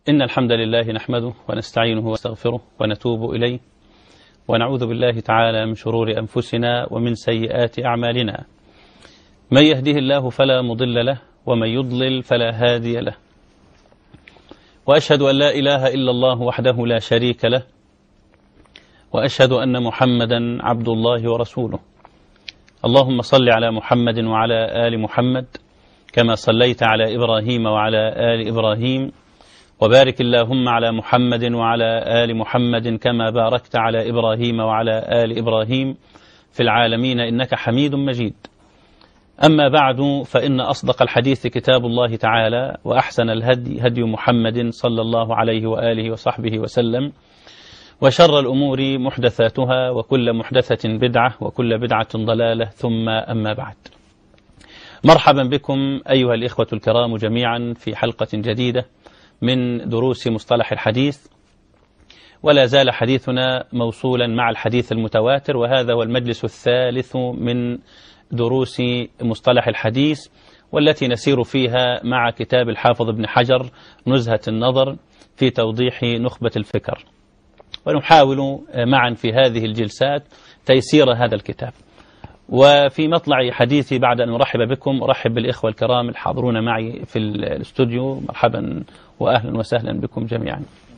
إن الحمد لله نحمده ونستعينه ونستغفره ونتوب إليه ونعوذ بالله تعالى من شرور أنفسنا ومن سيئات أعمالنا من يهده الله فلا مضل له ومن يضلل فلا هادي له وأشهد أن لا إله إلا الله وحده لا شريك له وأشهد أن محمدا عبد الله ورسوله اللهم صل على محمد وعلى آل محمد كما صليت على إبراهيم وعلى آل إبراهيم وبارك اللهم على محمد وعلى آل محمد كما باركت على إبراهيم وعلى آل إبراهيم في العالمين إنك حميد مجيد أما بعد فإن أصدق الحديث كتاب الله تعالى وأحسن الهدي هدي محمد صلى الله عليه وآله وصحبه وسلم وشر الأمور محدثاتها وكل محدثة بدعة وكل بدعة ضلالة ثم أما بعد مرحبا بكم أيها الإخوة الكرام جميعا في حلقة جديدة من دروس مصطلح الحديث ولا زال حديثنا موصولا مع الحديث المتواتر وهذا هو المجلس الثالث من دروس مصطلح الحديث والتي نسير فيها مع كتاب الحافظ ابن حجر نزهة النظر في توضيح نخبة الفكر ونحاول معا في هذه الجلسات تيسير هذا الكتاب وفي مطلع حديثي بعد أن أرحب بكم أرحب بالإخوة الكرام الحاضرون معي في الاستوديو مرحبا وأهلا وسهلا بكم جميعا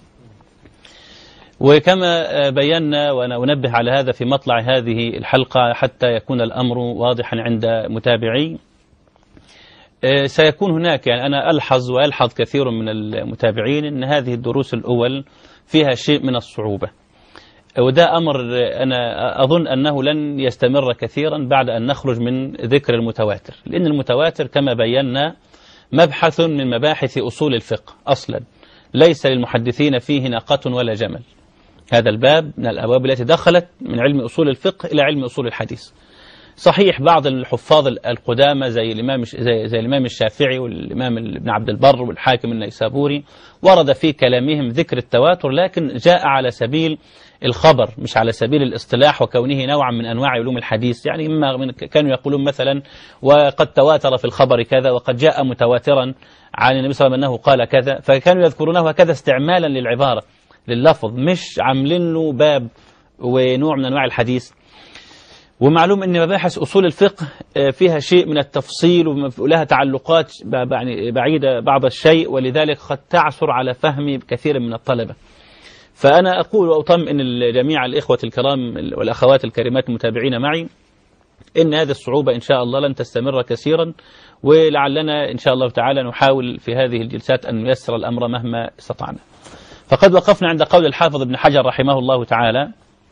وكما بينا وأنا أنبه على هذا في مطلع هذه الحلقة حتى يكون الأمر واضحا عند متابعي سيكون هناك يعني أنا ألحظ ويلحظ كثير من المتابعين أن هذه الدروس الأول فيها شيء من الصعوبة وده أمر أنا أظن أنه لن يستمر كثيرا بعد أن نخرج من ذكر المتواتر لأن المتواتر كما بينا مبحث من مباحث أصول الفقه أصلا ليس للمحدثين فيه ناقة ولا جمل هذا الباب من الأبواب التي دخلت من علم أصول الفقه إلى علم أصول الحديث صحيح بعض الحفاظ القدامى زي الإمام زي, زي الإمام الشافعي والإمام ابن عبد البر والحاكم النيسابوري ورد في كلامهم ذكر التواتر لكن جاء على سبيل الخبر مش على سبيل الاصطلاح وكونه نوعا من أنواع علوم الحديث يعني إما من كانوا يقولون مثلا وقد تواتر في الخبر كذا وقد جاء متواترا عن النبي صلى الله عليه وسلم أنه قال كذا فكانوا يذكرونه هكذا استعمالا للعبارة لللفظ مش عاملين له باب ونوع من أنواع الحديث ومعلوم أن مباحث أصول الفقه فيها شيء من التفصيل ولها تعلقات بعيدة بعض الشيء ولذلك قد تعثر على فهم كثير من الطلبة فأنا أقول وأطمئن جميع الإخوة الكرام والأخوات الكريمات المتابعين معي إن هذه الصعوبة إن شاء الله لن تستمر كثيرا ولعلنا إن شاء الله تعالى نحاول في هذه الجلسات أن نيسر الأمر مهما استطعنا فقد وقفنا عند قول الحافظ ابن حجر رحمه الله تعالى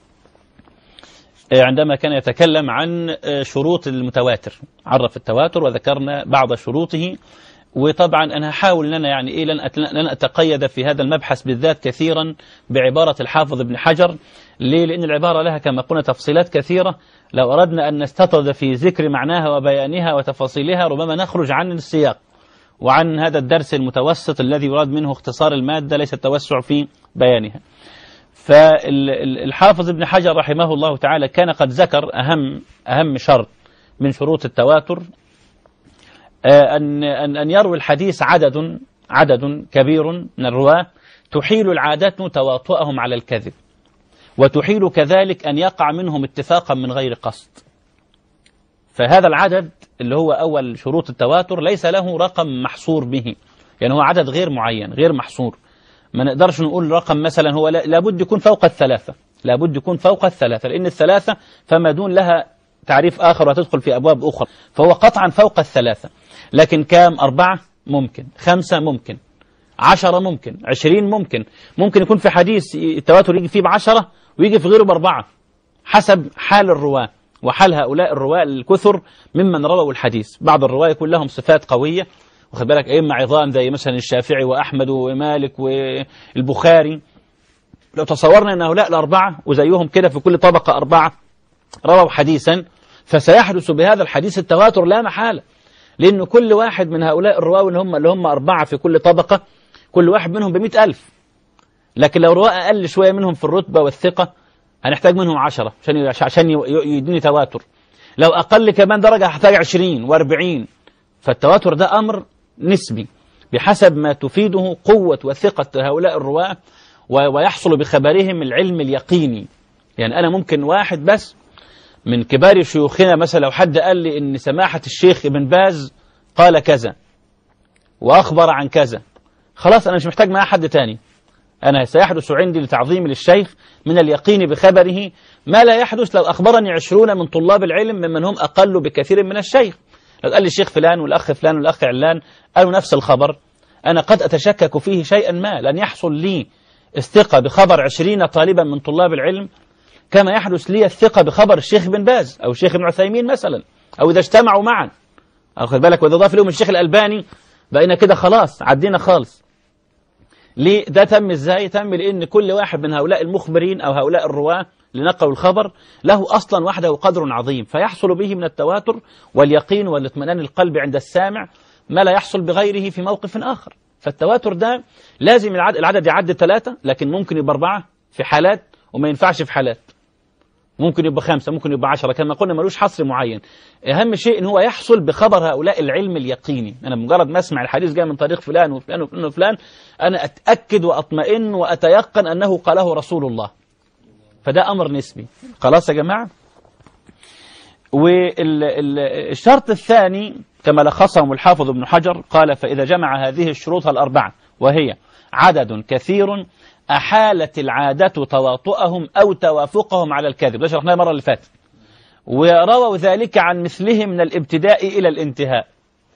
عندما كان يتكلم عن شروط المتواتر عرف التواتر وذكرنا بعض شروطه وطبعا أنا هحاول أن أنا يعني إيه لن لن أتقيد في هذا المبحث بالذات كثيرا بعبارة الحافظ ابن حجر ليه؟ لأن العبارة لها كما قلنا تفصيلات كثيرة لو أردنا أن نستطرد في ذكر معناها وبيانها وتفاصيلها ربما نخرج عن السياق وعن هذا الدرس المتوسط الذي يراد منه اختصار المادة ليس التوسع في بيانها فالحافظ ابن حجر رحمه الله تعالى كان قد ذكر أهم أهم شرط من شروط التواتر أن أن أن يروي الحديث عدد عدد كبير من الرواة تحيل العادة تواطؤهم على الكذب وتحيل كذلك أن يقع منهم اتفاقا من غير قصد فهذا العدد اللي هو أول شروط التواتر ليس له رقم محصور به يعني هو عدد غير معين غير محصور ما نقدرش نقول رقم مثلا هو لابد يكون فوق الثلاثة لابد يكون فوق الثلاثة لأن الثلاثة فما دون لها تعريف آخر وتدخل في أبواب أخرى فهو قطعا فوق الثلاثة لكن كام أربعة ممكن خمسة ممكن عشرة ممكن عشرين ممكن ممكن يكون في حديث التواتر يجي فيه بعشرة ويجي في غيره بأربعة حسب حال الرواة وحال هؤلاء الرواة الكثر ممن رووا الحديث بعض الرواة يكون لهم صفات قوية واخد بالك أئمة عظام زي مثلا الشافعي وأحمد ومالك والبخاري لو تصورنا أن هؤلاء الأربعة وزيهم كده في كل طبقة أربعة رووا حديثا فسيحدث بهذا الحديث التواتر لا محالة لأن كل واحد من هؤلاء الرواة اللي هم اللي هم أربعة في كل طبقة كل واحد منهم بمئة ألف لكن لو رواة أقل شوية منهم في الرتبة والثقة هنحتاج منهم عشرة عشان عشان يديني تواتر لو أقل كمان درجة هحتاج عشرين واربعين فالتواتر ده أمر نسبي بحسب ما تفيده قوة وثقة هؤلاء الرواة ويحصل بخبرهم العلم اليقيني يعني أنا ممكن واحد بس من كبار شيوخنا مثلا لو حد قال لي إن سماحة الشيخ ابن باز قال كذا وأخبر عن كذا خلاص أنا مش محتاج معاه حد تاني أنا سيحدث عندي لتعظيم للشيخ من اليقين بخبره ما لا يحدث لو أخبرني عشرون من طلاب العلم ممن هم أقل بكثير من الشيخ لو قال لي الشيخ فلان والأخ فلان والأخ علان قالوا نفس الخبر أنا قد أتشكك فيه شيئا ما لن يحصل لي الثقة بخبر عشرين طالبا من طلاب العلم كما يحدث لي الثقة بخبر الشيخ بن باز أو الشيخ ابن عثيمين مثلا أو إذا اجتمعوا معا أخذ بالك وإذا ضاف لهم الشيخ الألباني بقينا كده خلاص عدينا خالص ليه ده تم ازاي تم لان كل واحد من هؤلاء المخبرين او هؤلاء الرواه اللي نقلوا الخبر له اصلا وحده قدر عظيم فيحصل به من التواتر واليقين والاطمئنان القلب عند السامع ما لا يحصل بغيره في موقف اخر فالتواتر ده لازم العدد يعد ثلاثة لكن ممكن يبقى أربعة في حالات وما ينفعش في حالات ممكن يبقى خمسة ممكن يبقى عشرة كما قلنا ملوش حصر معين أهم شيء إن هو يحصل بخبر هؤلاء العلم اليقيني أنا مجرد ما أسمع الحديث جاء من طريق فلان وفلان وفلان وفلان أنا أتأكد وأطمئن وأتيقن أنه قاله رسول الله فده أمر نسبي خلاص يا جماعة والشرط الثاني كما لخصهم الحافظ ابن حجر قال فإذا جمع هذه الشروط الأربعة وهي عدد كثير أحالت العادة تواطؤهم أو توافقهم على الكذب ده شرحناه المرة اللي فاتت ورووا ذلك عن مثلهم من الابتداء إلى الانتهاء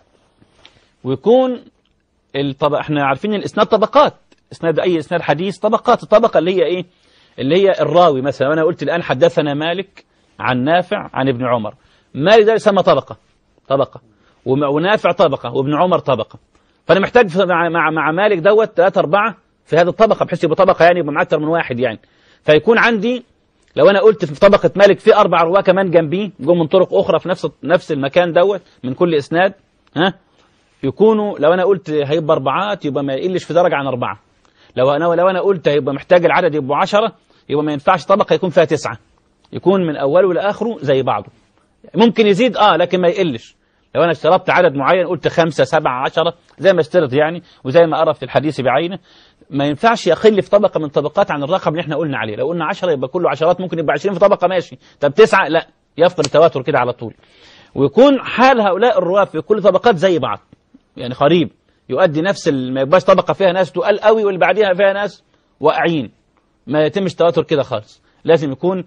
ويكون الطب... احنا عارفين الاسناد طبقات اسناد اي اسناد حديث طبقات الطبقة اللي هي ايه اللي هي الراوي مثلا انا قلت الان حدثنا مالك عن نافع عن ابن عمر مالك ده يسمى طبقة طبقة ونافع طبقة وابن عمر طبقة فانا محتاج مع مع, مع مالك دوت ثلاثة أربعة في هذه الطبقة بحيث يبقى طبقة يعني يبقى معاه أكثر من واحد يعني فيكون عندي لو أنا قلت في طبقة مالك في أربع رواة كمان جنبيه جم من طرق أخرى في نفس نفس المكان دوت من كل إسناد ها يكونوا لو أنا قلت هيبقى أربعات يبقى ما يقلش في درجة عن أربعة لو أنا لو أنا قلت هيبقى محتاج العدد يبقوا عشرة يبقى ما ينفعش طبقة يكون فيها تسعة يكون من أوله لآخره زي بعضه ممكن يزيد آه لكن ما يقلش لو أنا اشترطت عدد معين قلت خمسة سبعة عشرة زي ما اشترط يعني وزي ما أرى في الحديث بعينه ما ينفعش يقل في طبقة من طبقات عن الرقم اللي احنا قلنا عليه لو قلنا 10 يبقى كله عشرات ممكن يبقى 20 في طبقة ماشي طب تسعة لا يفقد التواتر كده على طول ويكون حال هؤلاء الرواة في كل طبقات زي بعض يعني قريب يؤدي نفس ما يبقاش طبقة فيها ناس تقال قوي واللي بعديها فيها ناس واقعين ما يتمش تواتر كده خالص لازم يكون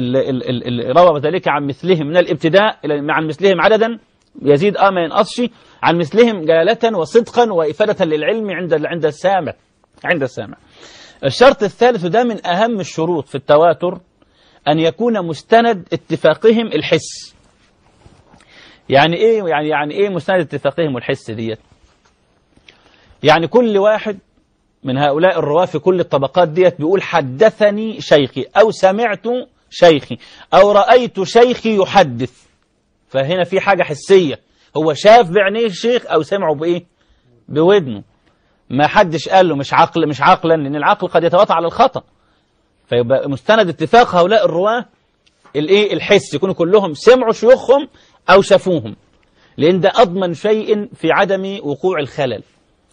روى ذلك عن مثلهم من الابتداء إلى عن مثلهم عددا يزيد اه ما ينقصش عن مثلهم جلالة وصدقا وإفادة للعلم عند عند السامع عند السامع الشرط الثالث ده من أهم الشروط في التواتر أن يكون مستند اتفاقهم الحس يعني إيه يعني يعني إيه مستند اتفاقهم الحس ديت يعني كل واحد من هؤلاء الرواة في كل الطبقات ديت بيقول حدثني شيخي أو سمعت شيخي أو رأيت شيخي يحدث فهنا في حاجة حسية هو شاف بعينيه الشيخ أو سمعه بإيه بودنه ما حدش قال له مش عقل مش عقلا لأن العقل قد يتواطى على الخطأ فيبقى مستند اتفاق هؤلاء الرواة الايه الحس يكونوا كلهم سمعوا شيوخهم أو شافوهم لأن ده أضمن شيء في عدم وقوع الخلل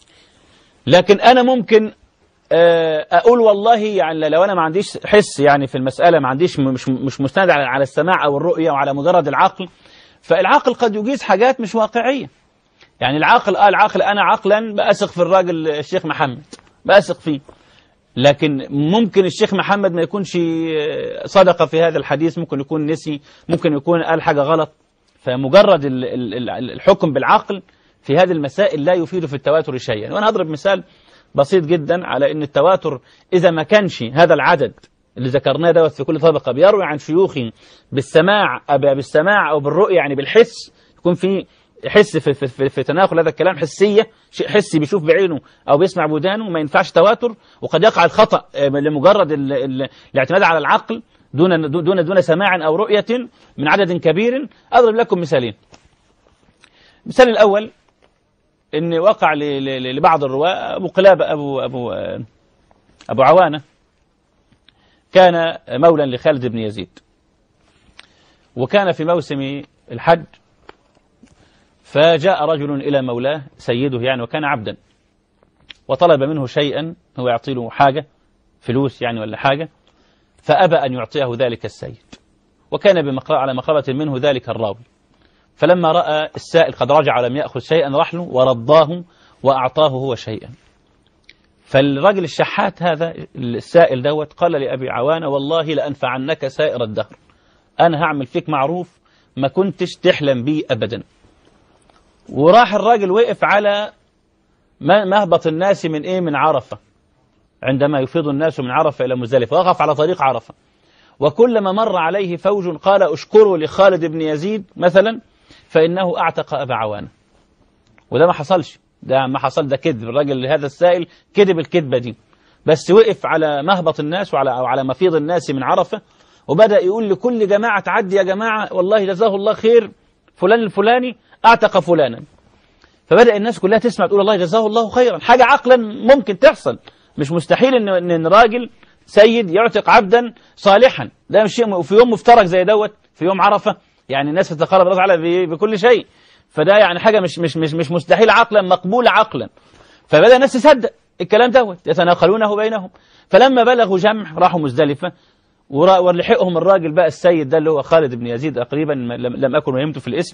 لكن أنا ممكن أقول والله يعني لو أنا ما عنديش حس يعني في المسألة ما عنديش مش مش مستند على على السماع أو الرؤية وعلى مجرد العقل فالعقل قد يجيز حاجات مش واقعية يعني العقل قال عقل أنا عقلا بأثق في الراجل الشيخ محمد بأثق فيه لكن ممكن الشيخ محمد ما يكونش صدق في هذا الحديث ممكن يكون نسي ممكن يكون قال حاجة غلط فمجرد الحكم بالعقل في هذه المسائل لا يفيد في التواتر شيئا وأنا هضرب مثال بسيط جدا على أن التواتر إذا ما كانش هذا العدد اللي ذكرناه دوت في كل طبقة بيروي عن شيوخه بالسماع بالسماع أو بالرؤية يعني بالحس يكون في يحس في, في, في, في تناقل هذا الكلام حسية شيء حسي بيشوف بعينه أو بيسمع بودانه ما ينفعش تواتر وقد يقع الخطأ لمجرد ال ال الاعتماد على العقل دون دون دون سماع أو رؤية من عدد كبير أضرب لكم مثالين المثال الأول إن وقع لبعض الرواة أبو قلابة أبو أبو أبو عوانة كان مولا لخالد بن يزيد وكان في موسم الحج فجاء رجل إلى مولاه سيده يعني وكان عبدا وطلب منه شيئا هو يعطي له حاجة فلوس يعني ولا حاجة فأبى أن يعطيه ذلك السيد وكان بمقر على مقربة منه ذلك الراوي فلما رأى السائل قد رجع ولم يأخذ شيئا راح له ورضاه وأعطاه هو شيئا فالرجل الشحات هذا السائل دوت قال لأبي عوانة والله لأنفعنك سائر الدهر أنا هعمل فيك معروف ما كنتش تحلم بيه أبدا وراح الراجل وقف على مهبط الناس من إيه من عرفة عندما يفيض الناس من عرفة إلى مزدلفة وقف على طريق عرفة وكلما مر عليه فوج قال اشكروا لخالد بن يزيد مثلا فإنه أعتق أبا عوانة وده ما حصلش ده ما حصل ده كذب الراجل هذا السائل كذب الكذبة دي بس وقف على مهبط الناس وعلى أو على مفيض الناس من عرفة وبدأ يقول لكل جماعة تعدي يا جماعة والله جزاه الله خير فلان الفلاني أعتق فلانا فبدأ الناس كلها تسمع تقول الله جزاه الله خيرا حاجة عقلا ممكن تحصل مش مستحيل ان ان راجل سيد يعتق عبدا صالحا ده مش شيء وفي يوم مفترق زي دوت في يوم عرفة يعني الناس تتقرب الله تعالى بكل شيء فده يعني حاجة مش مش مش مش مستحيل عقلا مقبولة عقلا فبدأ الناس تصدق الكلام دوت يتناقلونه بينهم فلما بلغوا جمع راحوا مزدلفة ولحقهم الراجل بقى السيد ده اللي هو خالد بن يزيد تقريبا لم أكن وهمته في الاسم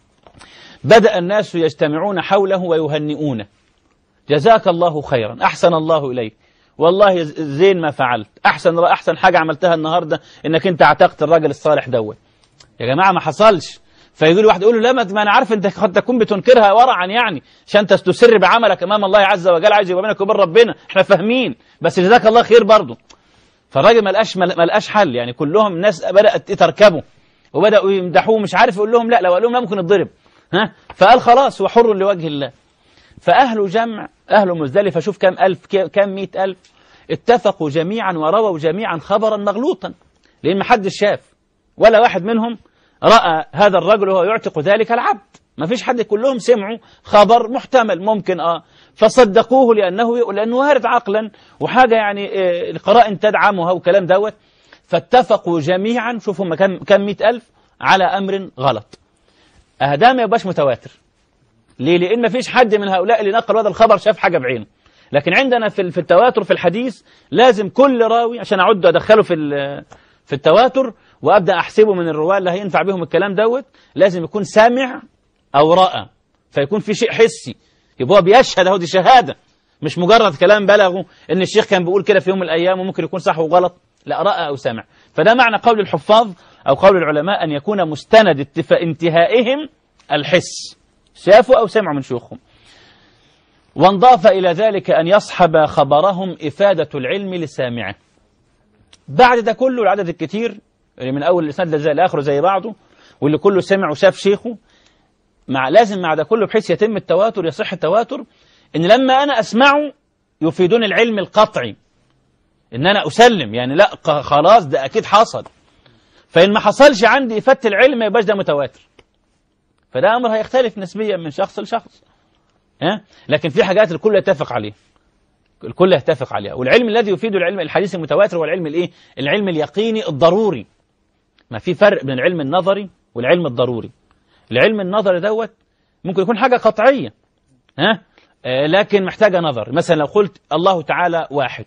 بدأ الناس يجتمعون حوله ويهنئونه جزاك الله خيرا أحسن الله إليك والله زين ما فعلت أحسن أحسن حاجة عملتها النهاردة إنك أنت اعتقت الراجل الصالح دوت يا جماعة ما حصلش فيقول واحد يقول له لا ما انا عارف انت قد تكون بتنكرها ورعا يعني عشان تسر بعملك امام الله عز وجل عايز يبقى بينك وبين ربنا احنا فاهمين بس جزاك الله خير برضه فالراجل ما لقاش ما لقاش حل يعني كلهم الناس بدات تركبه وبداوا يمدحوه مش عارف يقول لهم لا لو قال لهم لا ممكن يتضرب ها فقال خلاص هو حر لوجه الله فأهل جمع أهل مزدلفة شوف كم ألف كم مئة ألف اتفقوا جميعا ورووا جميعا خبرا مغلوطا لأن ما حدش شاف ولا واحد منهم رأى هذا الرجل وهو يعتق ذلك العبد ما فيش حد كلهم سمعوا خبر محتمل ممكن اه فصدقوه لأنه لأنه وارد عقلا وحاجة يعني آه القرائن تدعمها وكلام دوت فاتفقوا جميعا شوفوا هم كم كم مئة ألف على أمر غلط آه ده ما يبقاش متواتر ليه؟ لأن ما فيش حد من هؤلاء اللي نقل هذا الخبر شاف حاجة بعينه لكن عندنا في في التواتر في الحديث لازم كل راوي عشان أعد أدخله في في التواتر وأبدأ أحسبه من الرواة اللي هينفع بهم الكلام دوت لازم يكون سامع أو رأى فيكون في شيء حسي يبقى هو بيشهد أهو دي شهادة مش مجرد كلام بلغه إن الشيخ كان بيقول كده في يوم من الأيام وممكن يكون صح وغلط لا رأى أو سمع فده معنى قول الحفاظ أو قول العلماء أن يكون مستند انتهائهم الحس شافوا أو سمعوا من شيوخهم وانضاف إلى ذلك أن يصحب خبرهم إفادة العلم لسامعه بعد ده كله العدد الكتير اللي من أول الإسناد زي الآخر زي بعضه واللي كله سمع وشاف شيخه مع لازم مع ده كله بحيث يتم التواتر يصح التواتر إن لما أنا أسمعه يفيدون العلم القطعي إن أنا أسلم يعني لا خلاص ده أكيد حصل فإن ما حصلش عندي إفادة العلم ما يبقاش ده متواتر فده أمر هيختلف نسبيا من شخص لشخص ها؟ لكن في حاجات الكل يتفق عليه الكل يتفق عليها والعلم الذي يفيد العلم الحديث المتواتر هو العلم الايه العلم اليقيني الضروري ما في فرق بين العلم النظري والعلم الضروري العلم النظري دوت ممكن يكون حاجة قطعية ها آه لكن محتاجة نظر مثلا لو قلت الله تعالى واحد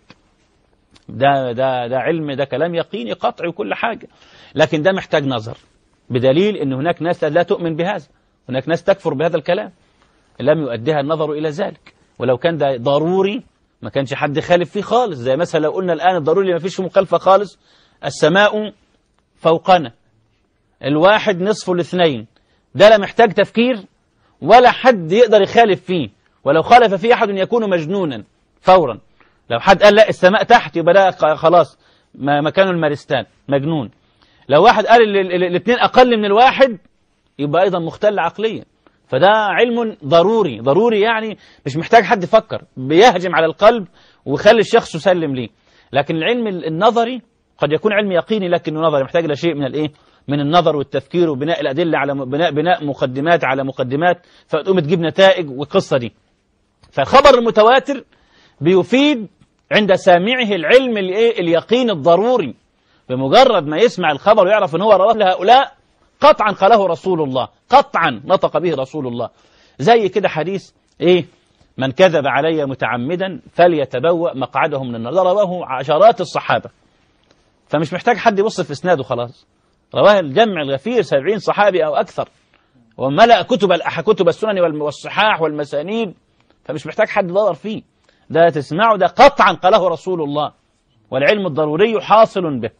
ده ده ده علم ده كلام يقيني قطعي وكل حاجة لكن ده محتاج نظر بدليل ان هناك ناس لا تؤمن بهذا هناك ناس تكفر بهذا الكلام لم يؤديها النظر إلى ذلك ولو كان ده ضروري ما كانش حد خالف فيه خالص زي مثلا لو قلنا الآن الضروري ما فيش مخالفة خالص السماء فوقنا الواحد نصف الاثنين ده لا محتاج تفكير ولا حد يقدر يخالف فيه ولو خالف فيه أحد يكون مجنونا فورا لو حد قال لا السماء تحت يبقى ده خلاص مكانه المارستان مجنون لو واحد قال الاثنين أقل من الواحد يبقى أيضا مختل عقليا فده علم ضروري ضروري يعني مش محتاج حد يفكر بيهجم على القلب ويخلي الشخص يسلم ليه لكن العلم النظري قد يكون علم يقيني لكنه نظري محتاج إلى شيء من الايه من النظر والتفكير وبناء الأدلة على بناء بناء مقدمات على مقدمات فتقوم تجيب نتائج والقصة دي فالخبر المتواتر بيفيد عند سامعه العلم الايه اليقين الضروري بمجرد ما يسمع الخبر ويعرف ان هو رواه لهؤلاء قطعا قاله رسول الله قطعا نطق به رسول الله زي كده حديث ايه من كذب علي متعمدا فليتبوأ مقعده من النار ده رواه عشرات الصحابة فمش محتاج حد يبص في اسناده خلاص رواه الجمع الغفير سبعين صحابي أو أكثر وملأ كتب الأح كتب السنن والم- والصحاح والمسانيد فمش محتاج حد يدور فيه ده تسمعه ده قطعا قاله رسول الله والعلم الضروري حاصل به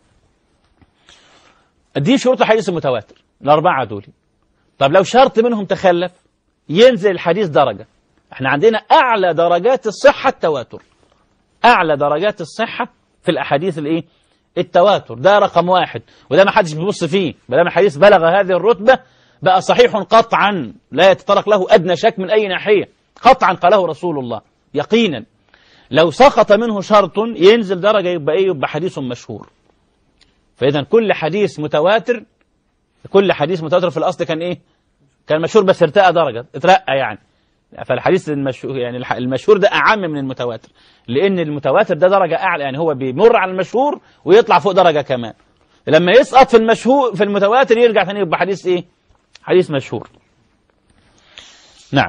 دي شروط الحديث المتواتر الأربعة دول طب لو شرط منهم تخلف ينزل الحديث درجة احنا عندنا أعلى درجات الصحة التواتر أعلى درجات الصحة في الأحاديث الإيه؟ التواتر ده رقم واحد وده ما حدش بيبص فيه ما دام الحديث بلغ هذه الرتبة بقى صحيح قطعا لا يتطرق له أدنى شك من أي ناحية قطعا قاله رسول الله يقينا لو سقط منه شرط ينزل درجة يبقى إيه يبقى حديث مشهور فإذا كل حديث متواتر كل حديث متواتر في الأصل كان إيه كان مشهور بس ارتقى درجة اترقى يعني فالحديث المشهور يعني الح- المشهور ده أعم من المتواتر لأن المتواتر ده درجة أعلى يعني هو بيمر على المشهور ويطلع فوق درجة كمان لما يسقط في المشهور في المتواتر يرجع ثاني يبقى حديث إيه حديث مشهور نعم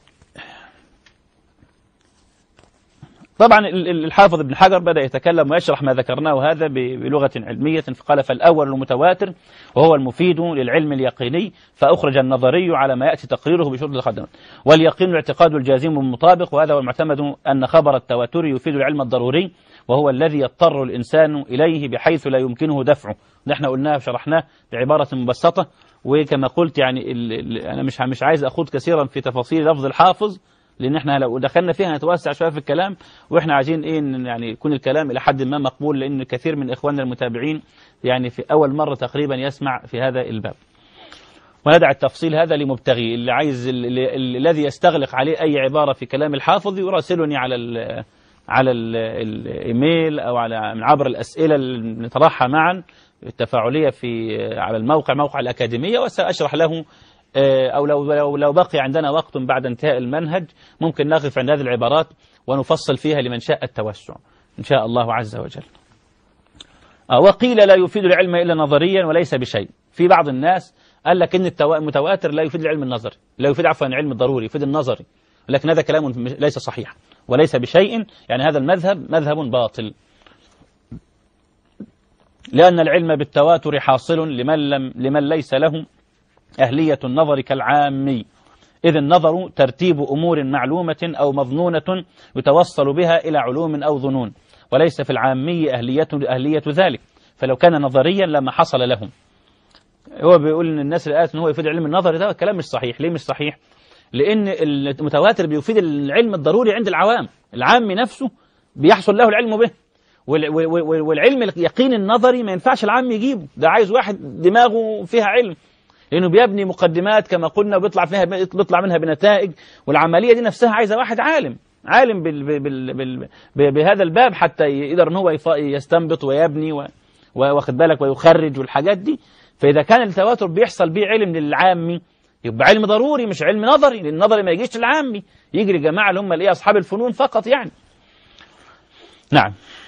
طبعا ال- ال- الحافظ ابن حجر بدأ يتكلم ويشرح ما ذكرناه هذا ب- بلغة علمية فقال فالأول المتواتر وهو المفيد للعلم اليقيني فأخرج النظري على ما يأتي تقريره بشروط الخدمات واليقين الاعتقاد الجازم المطابق وهذا هو المعتمد أن خبر التواتر يفيد العلم الضروري وهو الذي يضطر الإنسان إليه بحيث لا يمكنه دفعه ده احنا قلناه وشرحناه بعبارة مبسطة وكما قلت يعني ال ال أنا مش مش عايز أخوض كثيرا في تفاصيل لفظ الحافظ لان احنا لو دخلنا فيها هنتوسع شويه في الكلام واحنا عايزين ايه إن يعني يكون الكلام الى حد ما مقبول لان كثير من اخواننا المتابعين يعني في اول مره تقريبا يسمع في هذا الباب وندع التفصيل هذا لمبتغي اللي عايز ال- ال- الذي يستغلق عليه اي عباره في كلام الحافظ يراسلني على ال على ال- الايميل او على من عبر الاسئله اللي نطرحها معا التفاعليه في على الموقع موقع الاكاديميه وساشرح له آه، أو لو, لو, لو بقي عندنا وقت بعد انتهاء المنهج ممكن نقف عند هذه العبارات ونفصل فيها لمن شاء التوسع إن شاء الله عز وجل آه، وقيل لا يفيد العلم إلا نظريا وليس بشيء في بعض الناس قال لك إن التوا- المتواتر لا يفيد العلم النظري لا يفيد عفوا العلم الضروري يفيد النظري لكن هذا كلام مش- ليس صحيح وليس بشيء يعني هذا المذهب مذهب باطل لأن العلم بالتواتر حاصل لمن, لم لمن ليس له أهلية النظر كالعامي إذ النظر ترتيب أمور معلومة أو مظنونة يتوصل بها إلى علوم أو ظنون وليس في العامي أهلية, أهلية ذلك فلو كان نظريا لما حصل لهم هو بيقول ان الناس اللي قالت ان هو يفيد العلم النظري ده كلام مش صحيح ليه مش صحيح لان المتواتر بيفيد العلم الضروري عند العوام العام نفسه بيحصل له العلم به وال- وال- وال- والعلم اليقين النظري ما ينفعش العام يجيبه ده عايز واحد دماغه فيها علم لانه بيبني مقدمات كما قلنا وبيطلع فيها بيطلع منها بنتائج والعمليه دي نفسها عايزه واحد عالم عالم بال بال بال بال بهذا الباب حتى يقدر ان هو يف- يستنبط ويبني و- واخد بالك ويخرج والحاجات دي فاذا كان التواتر بيحصل بيه علم للعامي يبقى علم ضروري مش علم نظري لان النظري ما يجيش للعامي يجي للجماعه اللي هم الايه اصحاب الفنون فقط يعني نعم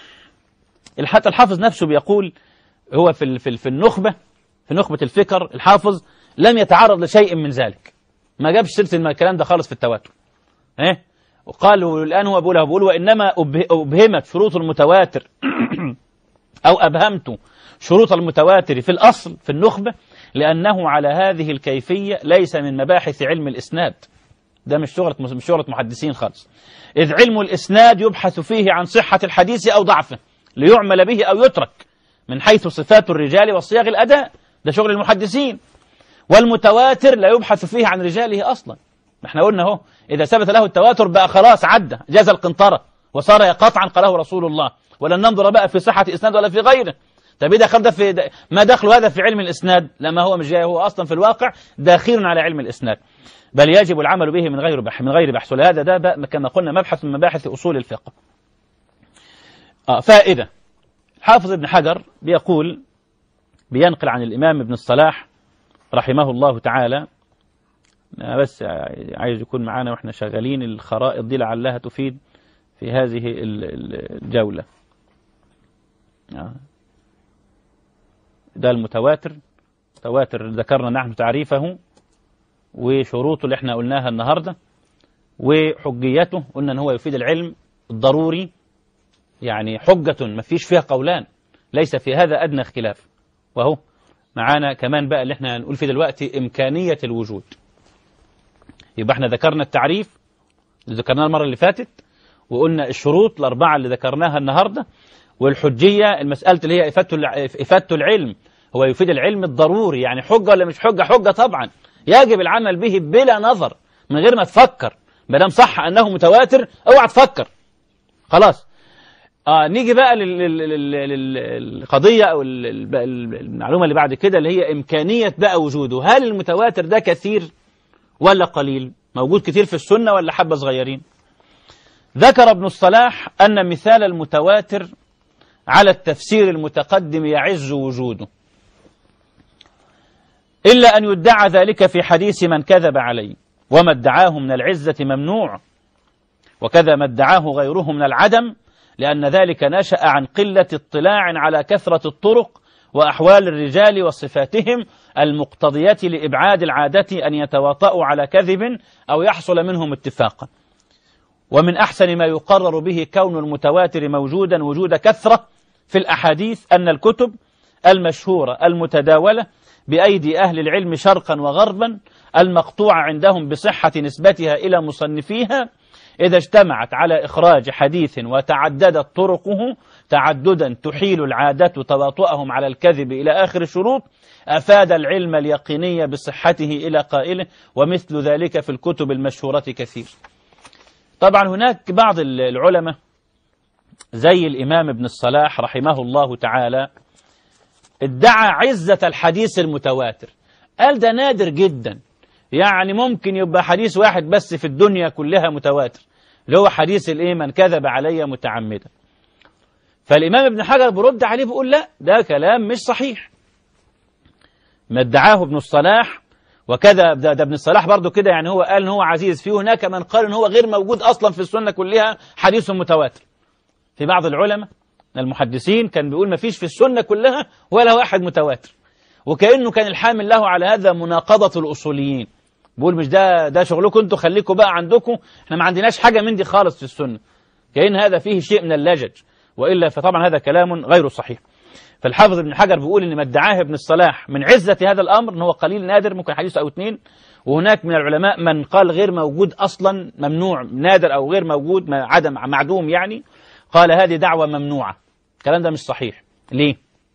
حتى الحافظ نفسه بيقول هو في ال- في ال- في النخبه في نخبه الفكر الحافظ لم يتعرض لشيء من ذلك ما جابش سيره الكلام ده خالص في التواتر ايه وقال الان هو بيقولها بيقول وانما أبه- ابهمت شروط المتواتر او ابهمت شروط المتواتر في الاصل في النخبه لانه على هذه الكيفيه ليس من مباحث علم الاسناد ده مش شغله مش شغله محدثين خالص اذ علم الاسناد يبحث فيه عن صحه الحديث او ضعفه ليعمل به او يترك من حيث صفات الرجال وصياغ الاداء ده شغل المحدثين والمتواتر لا يبحث فيه عن رجاله اصلا احنا قلنا اهو اذا ثبت له التواتر بقى خلاص عدى جاز القنطره وصار قطعا قاله رسول الله ولن ننظر بقى في صحه اسناد ولا في غيره طب ايه دخل ده في ده ما دخل هذا في علم الاسناد لما هو مش جاي هو اصلا في الواقع داخل على علم الاسناد بل يجب العمل به من غير بحث من غير بحث ولهذا ده بقى كما قلنا مبحث من مباحث اصول الفقه آه فائده حافظ ابن حجر بيقول بينقل عن الامام ابن الصلاح رحمه الله تعالى أنا بس عايز يكون معانا واحنا شغالين الخرائط دي لعلها تفيد في هذه ال- ال- الجولة آه. ده المتواتر تواتر ذكرنا نحن تعريفه وشروطه اللي احنا قلناها النهاردة وحجيته قلنا ان هو يفيد العلم الضروري يعني حجة ما فيش فيها قولان ليس في هذا أدنى اختلاف وهو معانا كمان بقى اللي احنا هنقول فيه دلوقتي إمكانية الوجود يبقى احنا ذكرنا التعريف اللي ذكرناه المرة اللي فاتت وقلنا الشروط الأربعة اللي ذكرناها النهاردة والحجية المسألة اللي هي إفادة العلم هو يفيد العلم الضروري يعني حجة ولا مش حجة حجة طبعا يجب العمل به بلا نظر من غير ما تفكر ما دام صح أنه متواتر اوعى تفكر خلاص آه نيجي بقى للقضية أو المعلومة اللي بعد كده اللي هي إمكانية بقى وجوده هل المتواتر ده كثير ولا قليل موجود كثير في السنة ولا حبة صغيرين ذكر ابن الصلاح أن مثال المتواتر على التفسير المتقدم يعز وجوده إلا أن يدعى ذلك في حديث من كذب عليه وما ادعاه من العزة ممنوع وكذا ما ادعاه غيره من العدم لأن ذلك نشأ عن قلة اطلاع على كثرة الطرق وأحوال الرجال وصفاتهم المقتضية لإبعاد العادة أن يتواطؤوا على كذب أو يحصل منهم اتفاقا ومن أحسن ما يقرر به كون المتواتر موجودا وجود كثرة في الأحاديث أن الكتب المشهورة المتداولة بأيدي أهل العلم شرقا وغربا المقطوعة عندهم بصحة نسبتها إلى مصنفيها إذا اجتمعت على إخراج حديث وتعددت طرقه تعددا تحيل العادة تواطؤهم على الكذب إلى آخر الشروط أفاد العلم اليقيني بصحته إلى قائله ومثل ذلك في الكتب المشهورة كثير طبعا هناك بعض العلماء زي الإمام ابن الصلاح رحمه الله تعالى ادعى عزة الحديث المتواتر قال ده نادر جدا يعني ممكن يبقى حديث واحد بس في الدنيا كلها متواتر اللي هو حديث الايه من كذب علي متعمدا فالإمام ابن حجر برد عليه بيقول لا ده كلام مش صحيح ما ادعاه ابن الصلاح وكذا ده, ده ابن الصلاح برضو كده يعني هو قال ان هو عزيز في هناك من قال ان هو غير موجود اصلا في السنة كلها حديث متواتر في بعض العلماء المحدثين كان بيقول ما فيش في السنة كلها ولا واحد متواتر وكأنه كان الحامل له على هذا مناقضة الأصوليين بيقول مش ده ده شغلكم انتوا خليكم بقى عندكم احنا ما عندناش حاجة من دي خالص في السنة كأن هذا فيه شيء من اللجج وإلا فطبعا هذا كلام غير صحيح فالحافظ ابن حجر بيقول ان ما ادعاه ابن الصلاح من عزة هذا الأمر ان هو قليل نادر ممكن حديث أو اثنين وهناك من العلماء من قال غير موجود أصلا ممنوع نادر أو غير موجود عدم معدوم يعني قال هذه دعوة ممنوعة الكلام ده مش صحيح ليه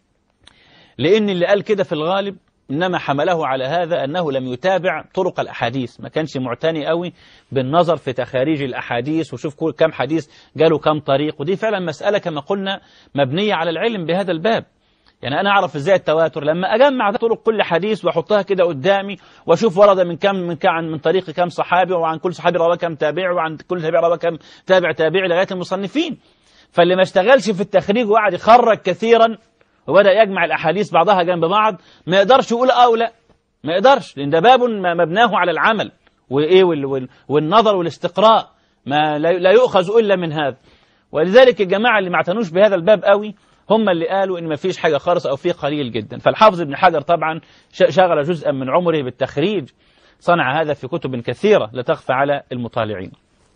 لأن اللي قال كده في الغالب إنما حمله على هذا أنه لم يتابع طرق الأحاديث ما كانش معتني قوي بالنظر في تخاريج الأحاديث وشوف كل كم حديث جاله كم طريق ودي فعلا مسألة كما قلنا مبنية على العلم بهذا الباب يعني أنا أعرف إزاي التواتر لما أجمع طرق كل حديث وأحطها كده قدامي وأشوف ورد من كم من كم من طريق كم صحابي وعن كل صحابي رواه كم تابع وعن كل تابع رواه كم تابع تابع لغاية المصنفين فاللي ما اشتغلش في التخريج وقعد يخرج كثيرا وبدأ يجمع الأحاديث بعضها جنب بعض ما يقدرش يقول اه ولا ما يقدرش لأن ده باب مبناه على العمل وإيه والنظر والاستقراء ما لا يؤخذ إلا من هذا ولذلك الجماعة اللي ما اعتنوش بهذا الباب قوي هم اللي قالوا ان ما فيش حاجة خالص او في قليل جدا فالحافظ ابن حجر طبعا شغل جزءا من عمره بالتخريج صنع هذا في كتب كثيرة لا تخفى على المطالعين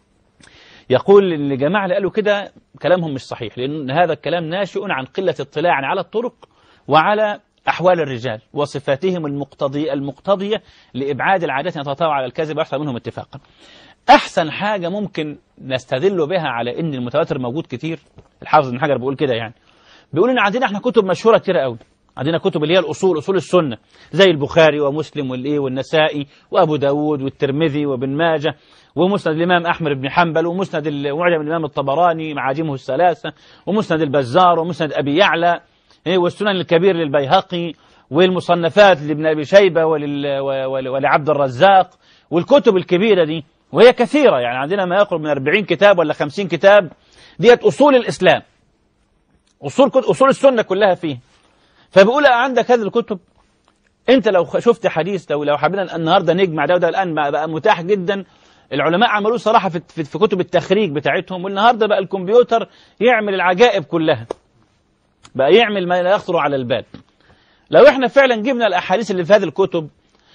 يقول ان الجماعة اللي قالوا كده كلامهم مش صحيح لأن هذا الكلام ناشئ عن قلة اطلاع على الطرق وعلى أحوال الرجال وصفاتهم المقتضية, المقتضية لإبعاد العادات أن تتطاوع على الكذب ويحصل منهم اتفاقا أحسن حاجة ممكن نستدل بها على أن المتواتر موجود كتير الحافظ بن حجر بيقول كده يعني بيقول ان عندنا احنا كتب مشهوره كتير قوي عندنا كتب اللي هي الاصول اصول السنه زي البخاري ومسلم والايه والنسائي وابو داود والترمذي وابن ماجه ومسند الامام احمد بن حنبل ومسند معجم الامام الطبراني معاجمه الثلاثه ومسند البزار ومسند ابي يعلى والسنن الكبير للبيهقي والمصنفات لابن ابي شيبه ولل ولعبد الرزاق والكتب الكبيره دي وهي كثيره يعني عندنا ما يقرب من 40 كتاب ولا 50 كتاب ديت اصول الاسلام أصول, أصول السنة كلها فيه فبيقول عندك هذه الكتب انت لو شفت حديث لو لو حبينا النهارده نجمع ده وده الان بقى متاح جدا العلماء عملوه صراحه في, في, في كتب التخريج بتاعتهم والنهارده بقى الكمبيوتر يعمل العجائب كلها بقى يعمل ما لا يخطر على البال لو احنا فعلا جبنا الاحاديث اللي في هذه الكتب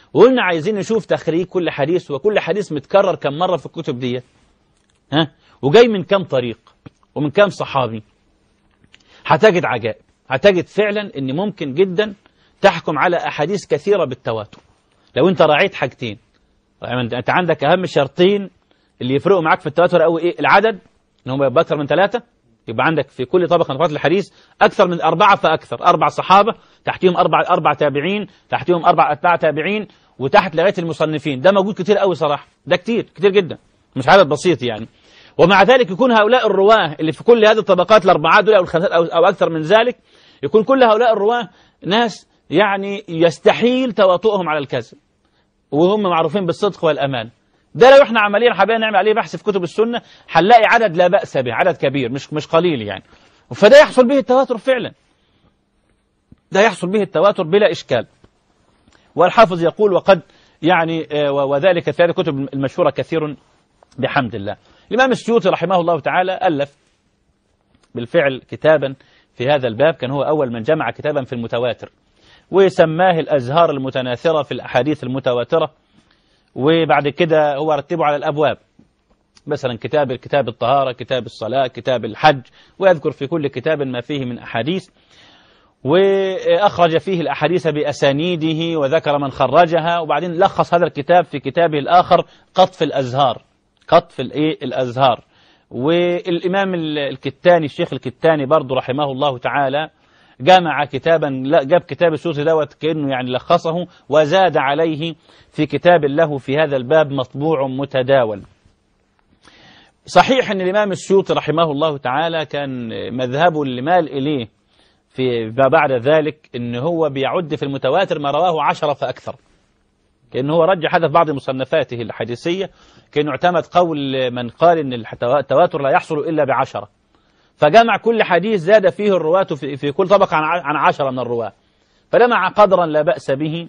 وقلنا عايزين نشوف تخريج كل حديث وكل حديث متكرر كم مرة في الكتب دي ها وجاي من كم طريق ومن كم صحابي هتجد عجائب هتجد فعلا ان ممكن جدا تحكم على احاديث كثيرة بالتواتر لو انت راعيت حاجتين يعني انت عندك اهم شرطين اللي يفرقوا معاك في التواتر قوي ايه العدد ان هم يبقى اكثر من ثلاثة يبقى عندك في كل طبقة من طبقات الحديث أكثر من أربعة فأكثر أربع صحابة تحتهم أربع أربع تابعين تحتهم أربع أتباع تابعين وتحت لغاية المصنفين ده موجود كتير قوي صراحة ده كتير كتير جدا مش عدد بسيط يعني ومع ذلك يكون هؤلاء الرواه اللي في كل هذه الطبقات الأربعات دول أو الخمسات أو, أو أكثر من ذلك يكون كل هؤلاء الرواه ناس يعني يستحيل تواطؤهم على الكذب وهم معروفين بالصدق والأمان ده لو احنا عمليا حابين نعمل عليه بحث في كتب السنة هنلاقي عدد لا بأس به عدد كبير مش مش قليل يعني فده يحصل به التواتر فعلا ده يحصل به التواتر بلا إشكال والحافظ يقول وقد يعني وذلك في هذه الكتب المشهورة كثير بحمد الله الإمام السيوطي رحمه الله تعالى ألف بالفعل كتابا في هذا الباب كان هو أول من جمع كتابا في المتواتر وسماه الأزهار المتناثرة في الأحاديث المتواترة وبعد كده هو رتبه على الأبواب مثلا كتاب كتاب الطهارة كتاب الصلاة كتاب الحج ويذكر في كل كتاب ما فيه من أحاديث وأخرج فيه الأحاديث بأسانيده وذكر من خرجها وبعدين لخص هذا الكتاب في كتابه الآخر قطف الأزهار قطف الأزهار والإمام الكتاني الشيخ الكتاني برضه رحمه الله تعالى جمع كتابا لا جاب كتاب السوسي دوت كأنه يعني لخصه وزاد عليه في كتاب له في هذا الباب مطبوع متداول صحيح أن الإمام السيوطي رحمه الله تعالى كان مذهبه اللي مال إليه في بعد ذلك أن هو بيعد في المتواتر ما رواه عشرة فأكثر كأنه هو رجح هذا في بعض مصنفاته الحديثية كأنه اعتمد قول من قال أن التواتر لا يحصل إلا بعشرة فجمع كل حديث زاد فيه الرواة في, في كل طبقة عن عشرة من الرواة فجمع قدرا لا بأس به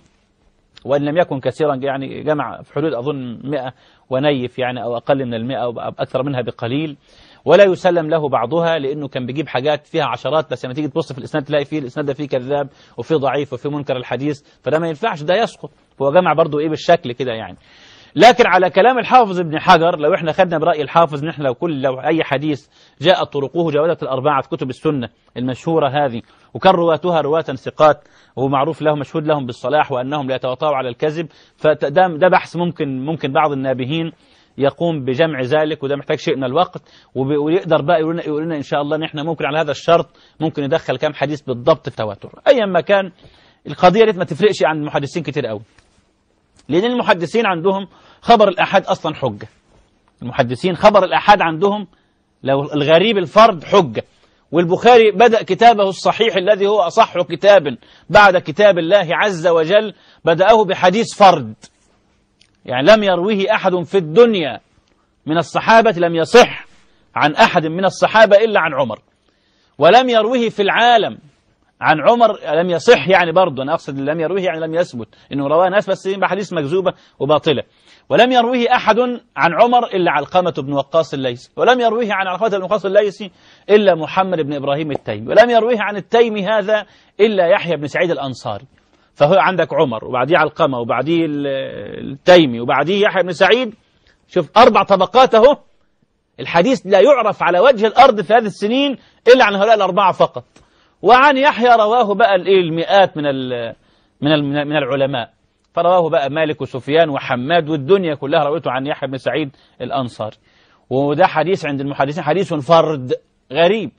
وإن لم يكن كثيرا يعني جمع في حدود أظن 100 ونيف يعني أو أقل من المئة أو أكثر منها بقليل ولا يسلم له بعضها لأنه كان بيجيب حاجات فيها عشرات بس لما تيجي تبص في الإسناد تلاقي فيه الإسناد ده فيه كذاب وفيه ضعيف وفيه منكر الحديث فده ما ينفعش ده يسقط هو جمع برضه إيه بالشكل كده يعني لكن على كلام الحافظ ابن حجر لو احنا خدنا برأي الحافظ نحن لو كل لو أي حديث جاء طرقه جودة الأربعة في كتب السنة المشهورة هذه وكان رواتها رواة ثقات ومعروف لهم مشهود لهم بالصلاح وأنهم لا يتواطؤوا على الكذب فده ده بحث ممكن ممكن بعض النابهين يقوم بجمع ذلك وده محتاج شيء من الوقت ويقدر بقى يقول لنا, يقول لنا إن شاء الله نحن ممكن على هذا الشرط ممكن ندخل كام حديث بالضبط في تواتر أيا ما كان القضية دي ما تفرقش عن المحدثين كتير قوي لأن المحدثين عندهم خبر الأحد أصلا حجة المحدثين خبر الأحد عندهم لو الغريب الفرد حجة والبخاري بدأ كتابه الصحيح الذي هو أصح كتاب بعد كتاب الله عز وجل بدأه بحديث فرد يعني لم يرويه أحد في الدنيا من الصحابة لم يصح عن أحد من الصحابة إلا عن عمر ولم يرويه في العالم عن عمر لم يصح يعني برضه أنا أقصد لم يرويه يعني لم يثبت إنه رواه ناس بس بحديث مكذوبة وباطلة ولم يرويه أحد عن عمر إلا علقمة بن وقاص الليثي ولم يرويه عن علقمة بن وقاص الليثي إلا محمد بن إبراهيم التيمي ولم يرويه عن التيمي هذا إلا يحيى بن سعيد الأنصاري فهو عندك عمر وبعديه علقمة وبعديه التيمي وبعديه يحيى بن سعيد شوف أربع طبقات اهو الحديث لا يعرف على وجه الأرض في هذه السنين إلا عن هؤلاء الأربعة فقط وعن يحيى رواه بقى المئات من من من العلماء فرواه بقى مالك وسفيان وحماد والدنيا كلها رويته عن يحيى بن سعيد الأنصاري وده حديث عند المحدثين حديث فرد غريب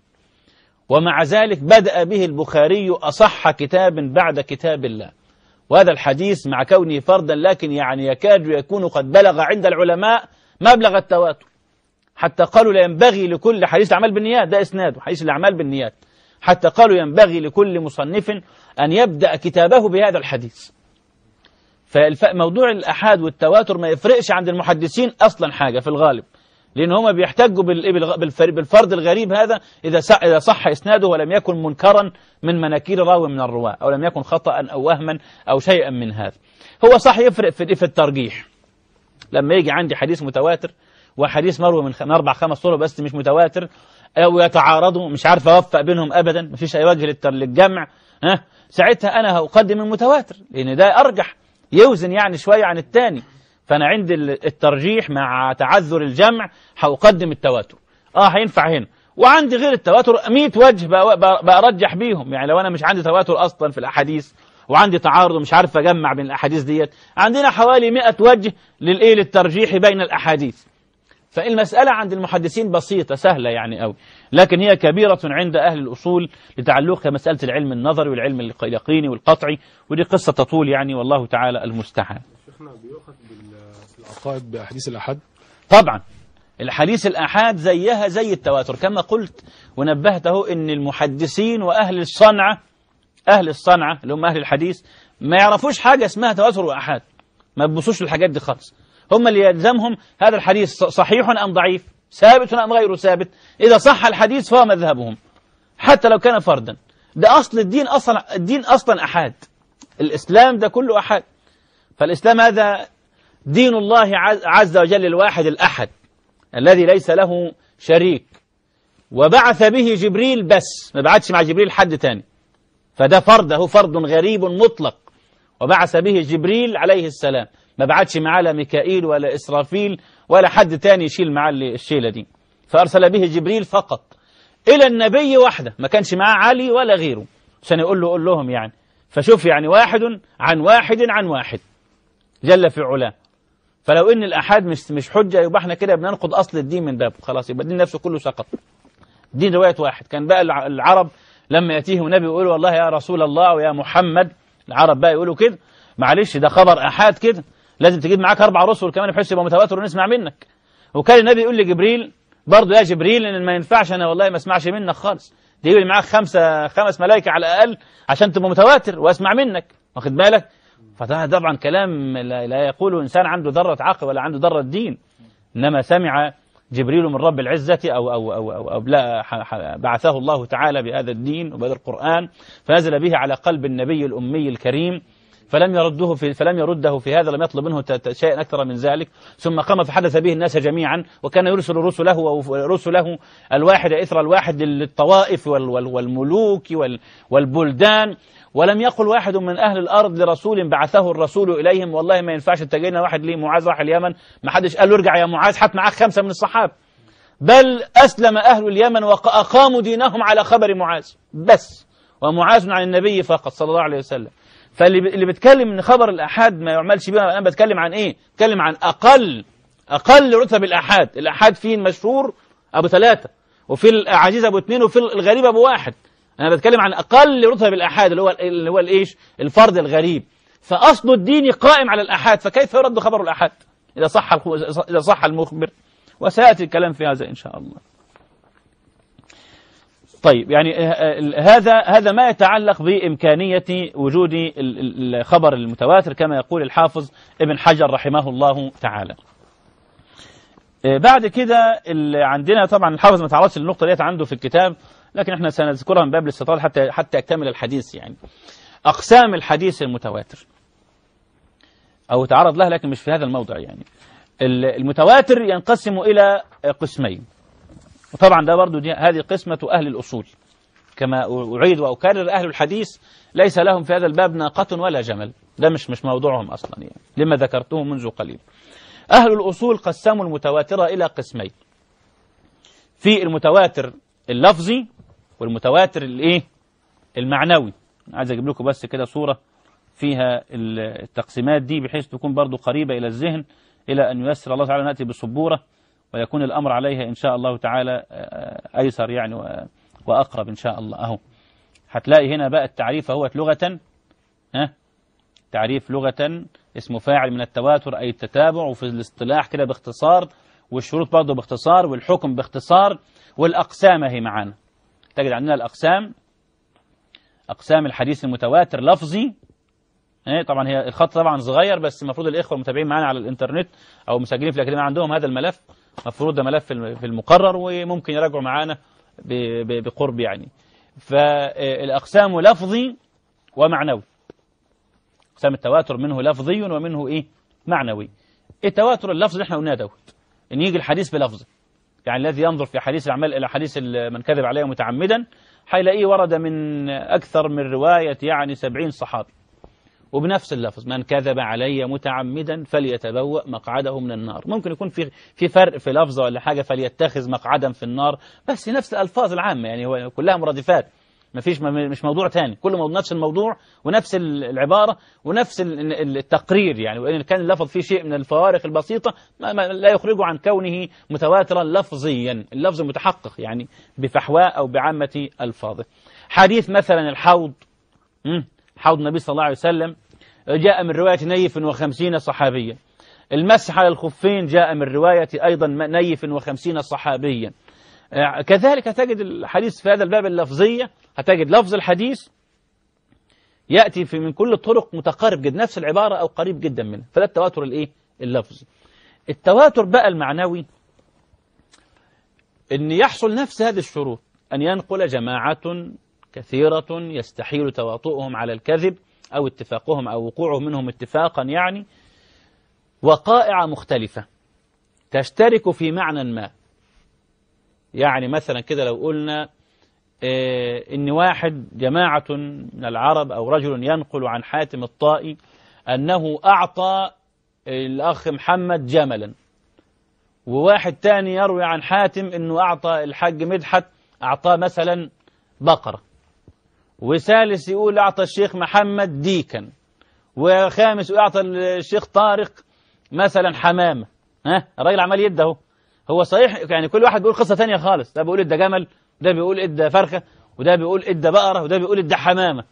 ومع ذلك بدأ به البخاري أصح كتاب بعد كتاب الله وهذا الحديث مع كونه فردا لكن يعني يكاد يكون قد بلغ عند العلماء مبلغ التواتر حتى قالوا لا ينبغي لكل حديث الأعمال بالنيات ده إسناد حديث الأعمال بالنيات حتى قالوا ينبغي لكل مصنف أن يبدأ كتابه بهذا الحديث فموضوع الأحاد والتواتر ما يفرقش عند المحدثين أصلا حاجة في الغالب لأن هم بيحتجوا بالفرد الغريب هذا إذا إذا صح إسناده ولم يكن منكرا من مناكير راوي من الرواة أو لم يكن خطأ أو وهما أو شيئا من هذا هو صح يفرق في في الترجيح لما يجي عندي حديث متواتر وحديث مروي من أربع خمس طرق بس مش متواتر أو يتعارضوا مش عارف أوفق بينهم أبدا مفيش أي وجه للجمع ها ساعتها أنا هقدم المتواتر لأن ده أرجح يوزن يعني شوية عن التاني فأنا عندي الترجيح مع تعذر الجمع هأقدم التواتر اه هينفع هنا وعندي غير التواتر 100 وجه برجح بيهم يعني لو أنا مش عندي تواتر أصلا في الأحاديث وعندي تعارض ومش عارف أجمع بين الأحاديث ديت عندنا حوالي 100 وجه للإيه للترجيح بين الأحاديث فالمسألة عند المحدثين بسيطة سهلة يعني قوي لكن هي كبيرة عند أهل الأصول لتعلقها مسألة العلم النظري والعلم اليقيني والقطعي ودي قصة تطول يعني والله تعالى المستعان شيخنا بيؤخذ بالعقائد بأحاديث الأحد طبعا الحديث الأحاد زيها زي التواتر كما قلت ونبهته أن المحدثين وأهل الصنعة أهل الصنعة اللي هم أهل الحديث ما يعرفوش حاجة اسمها تواتر وأحاد ما يبصوش للحاجات دي خالص هم اللي يلزمهم هذا الحديث صحيح أم ضعيف ثابت أم غير ثابت إذا صح الحديث فهو مذهبهم حتى لو كان فردا ده أصل الدين أصلا الدين أصلا أحاد الإسلام ده كله أحاد فالإسلام هذا دين الله عز وجل الواحد الأحد الذي ليس له شريك وبعث به جبريل بس ما بعثش مع جبريل حد تاني فده فرد هو فرد غريب مطلق وبعث به جبريل عليه السلام ما بعتش معاه لا ميكائيل ولا إسرافيل ولا حد تاني يشيل معاه الشيلة دي فأرسل به جبريل فقط إلى النبي وحده ما كانش معاه علي ولا غيره عشان يقول له قول لهم يعني فشوف يعني واحد عن واحد عن واحد جل في علاه فلو ان الأحاد مش مش حجة يبقى احنا كده بننقض أصل الدين من بابه خلاص يبقى الدين نفسه كله سقط دين رواية واحد كان بقى العرب لما يأتيهم نبي يقول والله يا رسول الله ويا محمد العرب بقى يقولوا كده معلش ده خبر أحاد كده لازم تجيب معاك أربع رسل كمان بحيث يبقى متواتر ونسمع منك وكان النبي يقول لجبريل برضه يا جبريل ان ما ينفعش انا والله ما اسمعش منك خالص دي يقول معاك خمسة خمس ملائكة على الأقل عشان تبقى متواتر واسمع منك واخد بالك فده طبعا كلام لا يقوله إنسان عنده ذرة عقل ولا عنده ذرة دين إنما سمع جبريل من رب العزة أو, أو, أو, أو, أو لا بعثه الله تعالى بهذا الدين وبهذا القرآن فنزل به على قلب النبي الأمي الكريم فلم يرده في فلم يرده في هذا لم يطلب منه شيئا أكثر من ذلك ثم قام فحدث به الناس جميعا وكان يرسل رسله ورسله الواحد إثر الواحد للطوائف والملوك والبلدان ولم يقل واحد من أهل الأرض لرسول بعثه الرسول إليهم والله ما ينفعش تجينا واحد ليه معاذ راح اليمن ما حدش قال له ارجع يا معاذ حط معاك خمسة من الصحابة بل أسلم أهل اليمن وأقاموا دينهم على خبر معاذ بس ومعاذ عن النبي فقط صلى الله عليه وسلم فاللي اللي بيتكلم ان خبر الأحاد ما يعملش بيه أنا بتكلم عن إيه بتكلم عن أقل أقل رتب الأحاد الأحاد فيه المشهور أبو ثلاثة وفي العزيز أبو اثنين وفي الغريب أبو واحد أنا بتكلم عن أقل رتب الأحاد اللي هو اللي هو الإيش الفرد الغريب فأصل الدين قائم على الأحاد فكيف يرد خبر الأحاد إذا صح إذا صح المخبر وسيأتي الكلام في هذا إن شاء الله طيب يعني هذا هذا ما يتعلق بإمكانية وجود الخبر المتواتر كما يقول الحافظ ابن حجر رحمه الله تعالى بعد كده عندنا طبعا الحافظ ما تعرضش للنقطة ديت عنده في الكتاب لكن احنا سنذكرها من باب الاستطراد حتى حتى يكتمل الحديث يعني أقسام الحديث المتواتر أو تعرض لها لكن مش في هذا الموضع يعني المتواتر ينقسم إلى قسمين وطبعا ده برضو دي هذه قسمة أهل الأصول كما أعيد وأكرر أهل الحديث ليس لهم في هذا الباب ناقة ولا جمل ده مش مش موضوعهم أصلا يعني لما ذكرته منذ قليل أهل الأصول قسموا المتواتر إلى قسمين في المتواتر اللفظي والمتواتر الايه المعنوي عايز اجيب لكم بس كده صورة فيها التقسيمات دي بحيث تكون برضو قريبة إلى الذهن إلى أن ييسر الله تعالى نأتي بسبورة ويكون الأمر عليها إن شاء الله تعالى أيسر يعني وأقرب إن شاء الله أهو هتلاقي هنا بقى التعريف هو لغة ها تعريف لغة اسمه فاعل من التواتر أي التتابع وفي الاصطلاح كده باختصار والشروط برضه باختصار والحكم باختصار والأقسام هي معانا تجد عندنا الأقسام أقسام الحديث المتواتر لفظي طبعا هي الخط طبعا صغير بس المفروض الإخوة المتابعين معانا على الإنترنت أو مسجلين في الأكاديمية عندهم هذا الملف مفروض ده ملف في المقرر وممكن يراجعوا معانا بقرب يعني فالأقسام لفظي ومعنوي أقسام التواتر منه لفظي ومنه إيه معنوي التواتر اللفظي احنا قلناه دوت ان يجي الحديث بلفظه يعني الذي ينظر في حديث الأعمال إلى حديث من كذب عليه متعمدا حيلاقيه ورد من أكثر من رواية يعني سبعين صحابي وبنفس اللفظ من كذب علي متعمدا فليتبوأ مقعده من النار ممكن يكون في في فرق في لفظة ولا حاجة فليتخذ مقعدا في النار بس نفس الألفاظ العامة يعني هو كلها مرادفات ما فيش مش موضوع تاني كل موضوع نفس الموضوع ونفس العبارة ونفس التقرير يعني وإن كان اللفظ فيه شيء من الفوارق البسيطة ما ما لا يخرجه عن كونه متواترا لفظيا اللفظ متحقق يعني بفحواء أو بعامة ألفاظه حديث مثلا الحوض حوض النبي صلى الله عليه وسلم جاء من رواية نيف وخمسين صحابيا المسح على الخفين جاء من رواية أيضا نيف وخمسين صحابيا كذلك تجد الحديث في هذا الباب اللفظية هتجد لفظ الحديث يأتي في من كل الطرق متقارب جدا نفس العبارة أو قريب جدا منها فده التواتر الإيه اللفظي التواتر بقى المعنوي أن يحصل نفس هذه الشروط أن ينقل جماعة كثيرة يستحيل تواطؤهم على الكذب أو اتفاقهم أو وقوعهم منهم اتفاقا يعني وقائع مختلفة تشترك في معنى ما يعني مثلا كده لو قلنا إيه إن واحد جماعة من العرب أو رجل ينقل عن حاتم الطائي أنه أعطى الأخ محمد جملا وواحد تاني يروي عن حاتم أنه أعطى الحاج مدحت أعطاه مثلا بقرة وثالث يقول أعطى الشيخ محمد ديكا وخامس يقول أعطى الشيخ طارق مثلا حمامة ها الراجل عمال يده اهو هو صحيح يعني كل واحد بيقول قصة تانية خالص ده بيقول ادى جمل وده بيقول ادى فرخة وده بيقول ادى بقرة وده بيقول ادى حمامة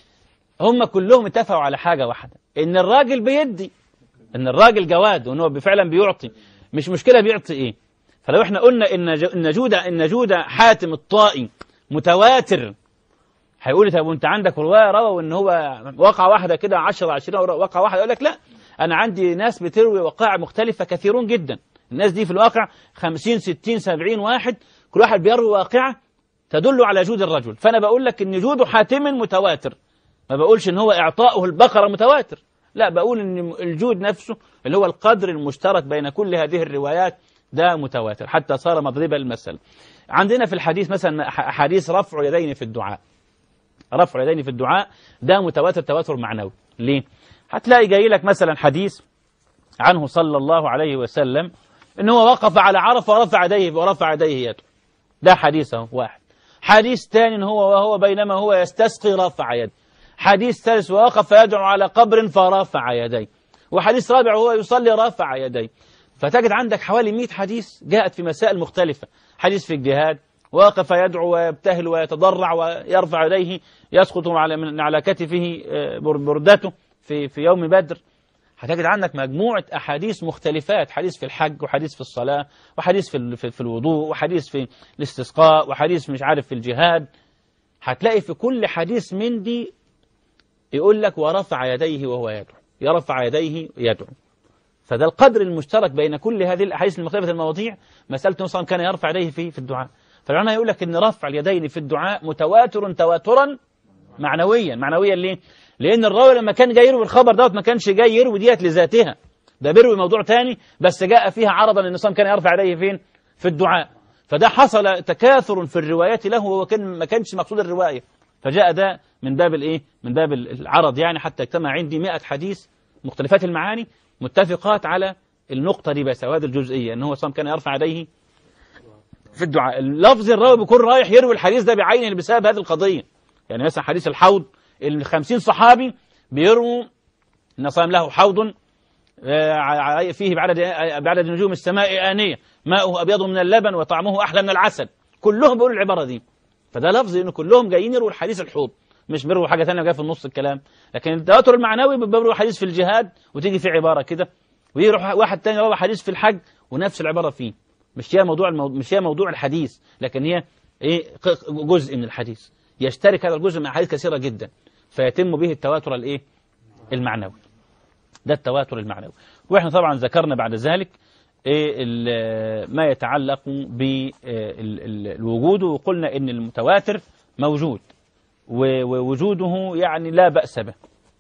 هم كلهم اتفقوا على حاجة واحدة ان الراجل بيدي ان الراجل جواد وان هو فعلا بيعطي مش مشكلة بيعطي ايه فلو احنا قلنا ان ان جود ان جود حاتم الطائي متواتر هيقول لي طب وانت عندك روايه روى ان هو وقع واحده كده 10 20 وقع واحده يقول لك لا انا عندي ناس بتروي وقائع مختلفه كثيرون جدا الناس دي في الواقع 50 60 70 واحد كل واحد بيروي واقعه تدل على جود الرجل فانا بقول لك ان جود حاتم متواتر ما بقولش ان هو اعطاؤه البقره متواتر لا بقول ان الجود نفسه اللي هو القدر المشترك بين كل هذه الروايات ده متواتر حتى صار مضربا المثل عندنا في الحديث مثلا حديث رفع يدين في الدعاء رفع يدين في الدعاء ده متواتر تواتر معنوي ليه هتلاقي جاي لك مثلا حديث عنه صلى الله عليه وسلم ان هو وقف على عرفه ورفع يديه ورفع يديه يده ده حديث اهو واحد حديث ثاني ان هو وهو بينما هو يستسقي رفع يده حديث ثالث ووقف يدعو على قبر فرفع يديه وحديث رابع وهو يصلي رفع يديه فتجد عندك حوالي 100 حديث جاءت في مسائل مختلفة حديث في الجهاد وقف يدعو ويبتهل ويتضرع ويرفع يديه يسقط على من على كتفه بردته في في يوم بدر هتجد عندك مجموعة أحاديث مختلفات حديث في الحج وحديث في الصلاة وحديث في في, في الوضوء وحديث في الاستسقاء وحديث مش عارف في الجهاد هتلاقي في كل حديث من دي يقول لك ورفع يديه وهو يدعو يرفع يديه يدعو فده القدر المشترك بين كل هذه الأحاديث المختلفة المواضيع مسألة نصام كان يرفع يديه في في الدعاء فالعلماء يقول لك ان رفع اليدين في الدعاء متواتر تواترا معنويا معنويا ليه لان الراوي لما كان جاي يروي الخبر دوت ما كانش جاي يروي ديت لذاتها ده بيروي موضوع تاني بس جاء فيها عرضا ان النصام كان يرفع يديه فين في الدعاء فده حصل تكاثر في الروايات له وهو كان ما كانش مقصود الروايه فجاء ده من باب الايه من باب العرض يعني حتى اجتمع عندي 100 حديث مختلفات المعاني متفقات على النقطه دي بس هذه الجزئيه ان هو صام كان يرفع يديه في الدعاء اللفظ الراوي بيكون رايح يروي الحديث ده بعينه بسبب هذه القضية يعني مثلا حديث الحوض ال 50 صحابي بيروا ان صام له حوض فيه بعدد بعدد نجوم السماء آنية ماؤه أبيض من اللبن وطعمه أحلى من العسل كلهم بيقولوا العبارة دي فده لفظ إن كلهم جايين يروا الحديث الحوض مش بيروا حاجة ثانية جايه في النص الكلام لكن التواتر المعنوي بيروا حديث في الجهاد وتيجي في عبارة كده ويروح واحد ثاني يروي حديث في الحج ونفس العبارة فيه مش هي موضوع الموضوع مش هي موضوع الحديث لكن هي ايه جزء من الحديث يشترك هذا الجزء مع احاديث كثيره جدا فيتم به التواتر الايه المعنوي ده التواتر المعنوي واحنا طبعا ذكرنا بعد ذلك إيه ما يتعلق بالوجود وقلنا ان المتواتر موجود ووجوده يعني لا بأس به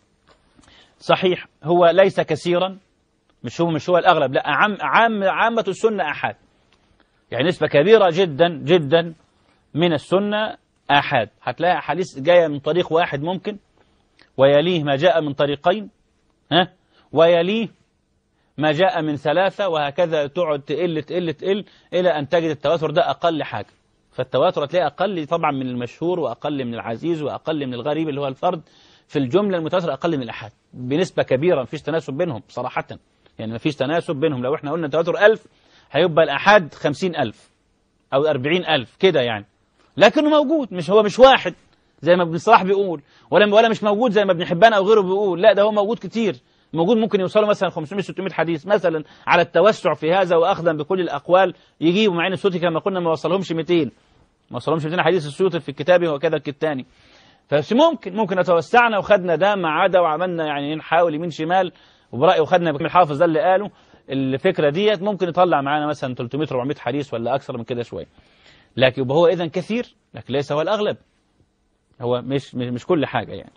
صحيح هو ليس كثيرا مش هو مش هو الأغلب لا عام عام عامة السنة أحد يعني نسبة كبيرة جدا جدا من السنة آحاد هتلاقي أحاديث جاية من طريق واحد ممكن ويليه ما جاء من طريقين ها ويليه ما جاء من ثلاثة وهكذا تقعد تقل تقل تقل إلى أن تجد التواتر ده أقل حاجة فالتواتر هتلاقيه أقل طبعا من المشهور وأقل من العزيز وأقل من الغريب اللي هو الفرد في الجملة المتواتر أقل من الأحاد بنسبة كبيرة مفيش تناسب بينهم صراحة يعني مفيش تناسب بينهم لو احنا قلنا التواتر ألف هيبقى الأحاد خمسين ألف أو أربعين ألف كده يعني لكنه موجود مش هو مش واحد زي ما ابن صلاح بيقول ولا ولا مش موجود زي ما ابن حبان أو غيره بيقول لا ده هو موجود كتير موجود ممكن يوصلوا مثلا 500 600 حديث مثلا على التوسع في هذا واخذا بكل الاقوال يجيبوا مع ان السيوطي كما قلنا ما وصلهمش 200 ما وصلهمش 200 حديث السيوطي في كتابه وكذا الكتاني فبس ممكن ممكن نتوسعنا وخدنا ده مع عدا وعملنا يعني نحاول يمين شمال وبرأي وخدنا من الحافظ ده اللي قاله الفكره ديت ممكن يطلع معانا مثلا 300 400 حديث ولا اكثر من كده شويه لكن يبقى هو اذا كثير لكن ليس هو الاغلب هو مش مش, مش كل حاجه يعني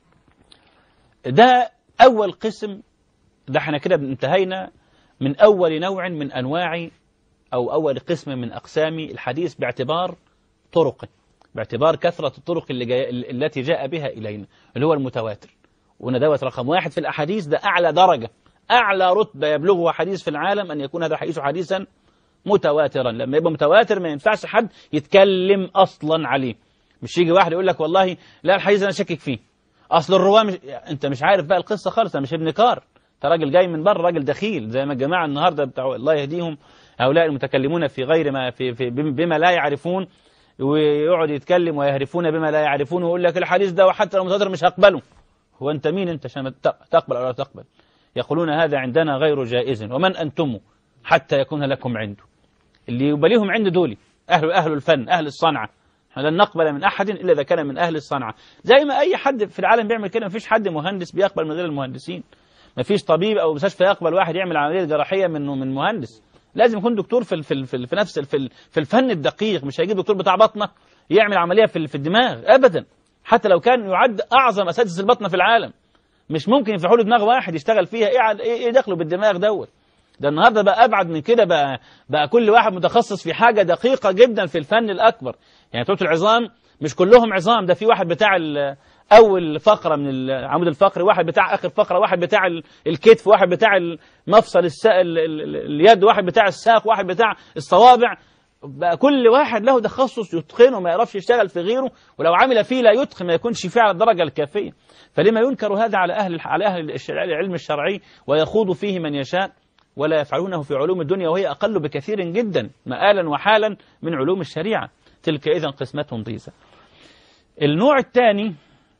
ده أول قسم ده احنا كده انتهينا من أول نوع من أنواع أو أول قسم من أقسام الحديث باعتبار طرقه باعتبار كثرة الطرق اللي جاي التي جاء بها إلينا اللي هو المتواتر وأن دوت رقم واحد في الأحاديث ده أعلى درجة أعلى رتبة يبلغه حديث في العالم أن يكون هذا حديث حديثا متواترا لما يبقى متواتر ما ينفعش حد يتكلم أصلا عليه مش يجي واحد يقول لك والله لا الحديث أنا شاكك فيه اصل الرواه مش انت مش عارف بقى القصه خالص انا مش ابن كار انت راجل جاي من بره راجل دخيل زي ما الجماعه النهارده بتاع الله يهديهم هؤلاء المتكلمون في غير ما في, في بما لا يعرفون ويقعد يتكلم ويهرفون بما لا يعرفون ويقول لك الحديث ده وحتى لو متواتر مش هقبله هو انت مين انت عشان تقبل او لا تقبل يقولون هذا عندنا غير جائز ومن انتم حتى يكون لكم عنده اللي يبقى ليهم عند دول اهل اهل الفن اهل الصنعه لن نقبل من أحد إلا إذا كان من أهل الصنعة زي ما أي حد في العالم بيعمل كده مفيش حد مهندس بيقبل من غير المهندسين مفيش طبيب أو مستشفى يقبل واحد يعمل عملية جراحية منه من مهندس لازم يكون دكتور في في في, في نفس في, في الفن الدقيق مش هيجيب دكتور بتاع بطنه يعمل عملية في في الدماغ أبدا حتى لو كان يعد أعظم أساتذة البطنة في العالم مش ممكن يفتحوا له دماغ واحد يشتغل فيها ايه ايه دخله بالدماغ دوت ده النهارده بقى ابعد من كده بقى بقى كل واحد متخصص في حاجه دقيقه جدا في الفن الاكبر يعني بتوع العظام مش كلهم عظام ده في واحد بتاع اول فقره من العمود الفقري واحد بتاع اخر فقره واحد بتاع الكتف واحد بتاع المفصل الس... اليد واحد بتاع الساق واحد بتاع الصوابع بقى كل واحد له تخصص يتقنه ما يعرفش يشتغل في غيره ولو عمل فيه لا يتقن ما يكونش فيه على الدرجه الكافيه فلما ينكر هذا على اهل على اهل العلم الشرعي ويخوض فيه من يشاء ولا يفعلونه في علوم الدنيا وهي اقل بكثير جدا مآلا وحالا من علوم الشريعه تلك إذا قسمة ضيزة النوع الثاني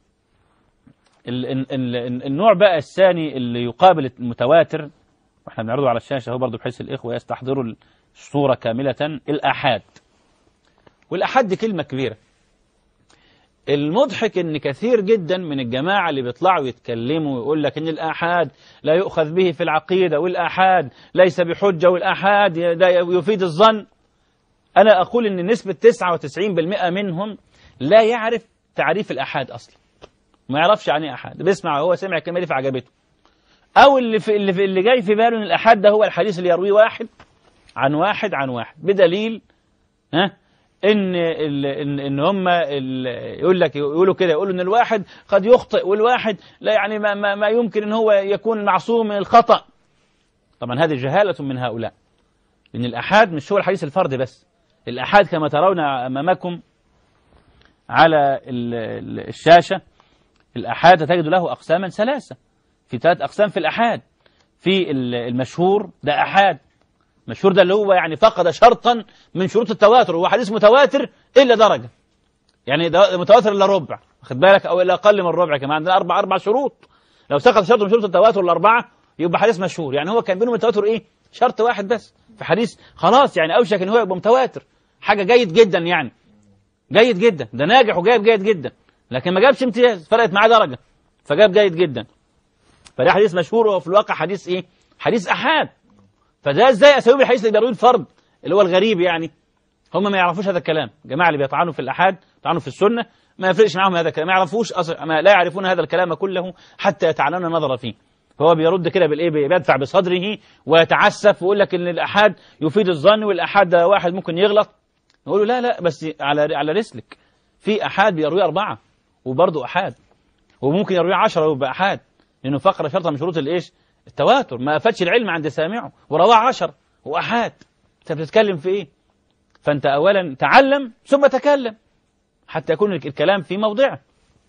النوع بقى الثاني اللي يقابل المتواتر واحنا بنعرضه على الشاشة هو برضه بحيث الإخوة يستحضروا الصورة كاملة الآحاد والآحاد دي كلمة كبيرة المضحك ان كثير جدا من الجماعة اللي بيطلعوا يتكلموا ويقول لك ان الآحاد لا يؤخذ به في العقيدة والآحاد ليس بحجة والآحاد يفيد الظن أنا أقول إن نسبة 99% منهم لا يعرف تعريف الأحاد أصلا ما يعرفش يعني أحاد بيسمع هو سمع الكلمة دي فعجبته أو اللي في اللي, في اللي جاي في باله إن الأحاد ده هو الحديث اللي يرويه واحد عن واحد عن واحد بدليل ها ان ان ان هم يقول لك يقولوا كده يقولوا ان الواحد قد يخطئ والواحد لا يعني ما, ما, ما يمكن ان هو يكون معصوم من الخطا طبعا هذه جهاله من هؤلاء لان الاحاد مش هو الحديث الفردي بس الأحاد كما ترون أمامكم على الشاشة الأحاد تجد له أقساما ثلاثة في ثلاث أقسام في الأحاد في المشهور ده أحاد المشهور ده اللي هو يعني فقد شرطا من شروط التواتر هو حديث متواتر إلا درجة يعني متواتر إلا ربع واخد بالك أو إلا أقل من ربع كمان عندنا أربع أربع شروط لو سقط شرط من شروط التواتر الأربعة يبقى حديث مشهور يعني هو كان بينهم التواتر إيه شرط واحد بس في حديث خلاص يعني أوشك إن هو يبقى متواتر حاجة جيد جدا يعني جيد جدا ده ناجح وجايب جيد جدا لكن ما جابش امتياز فرقت معاه درجة فجاب جيد جدا فده حديث مشهور وفي الواقع حديث ايه حديث احاد فده ازاي اسوي الحديث اللي بيروي الفرد اللي هو الغريب يعني هم ما يعرفوش هذا الكلام الجماعه اللي بيطعنوا في الاحاد بيطعنوا في السنه ما يفرقش معاهم هذا الكلام ما يعرفوش أصلا ما لا يعرفون هذا الكلام كله حتى يتعلمون النظر فيه فهو بيرد كده بالايه بيدفع بصدره ويتعسف ويقول لك ان الاحاد يفيد الظن والاحاد ده واحد ممكن يغلط نقول له لا لا بس على على رسلك في احاد بيروي اربعه وبرضه احاد وممكن يروي 10 ويبقى أحاد لأنه فقرة شرطة من شروط الإيش التواتر ما أفادش العلم عند سامعه ورواه 10 وأحاد أنت بتتكلم في إيه فأنت أولا تعلم ثم تكلم حتى يكون الكلام في موضعه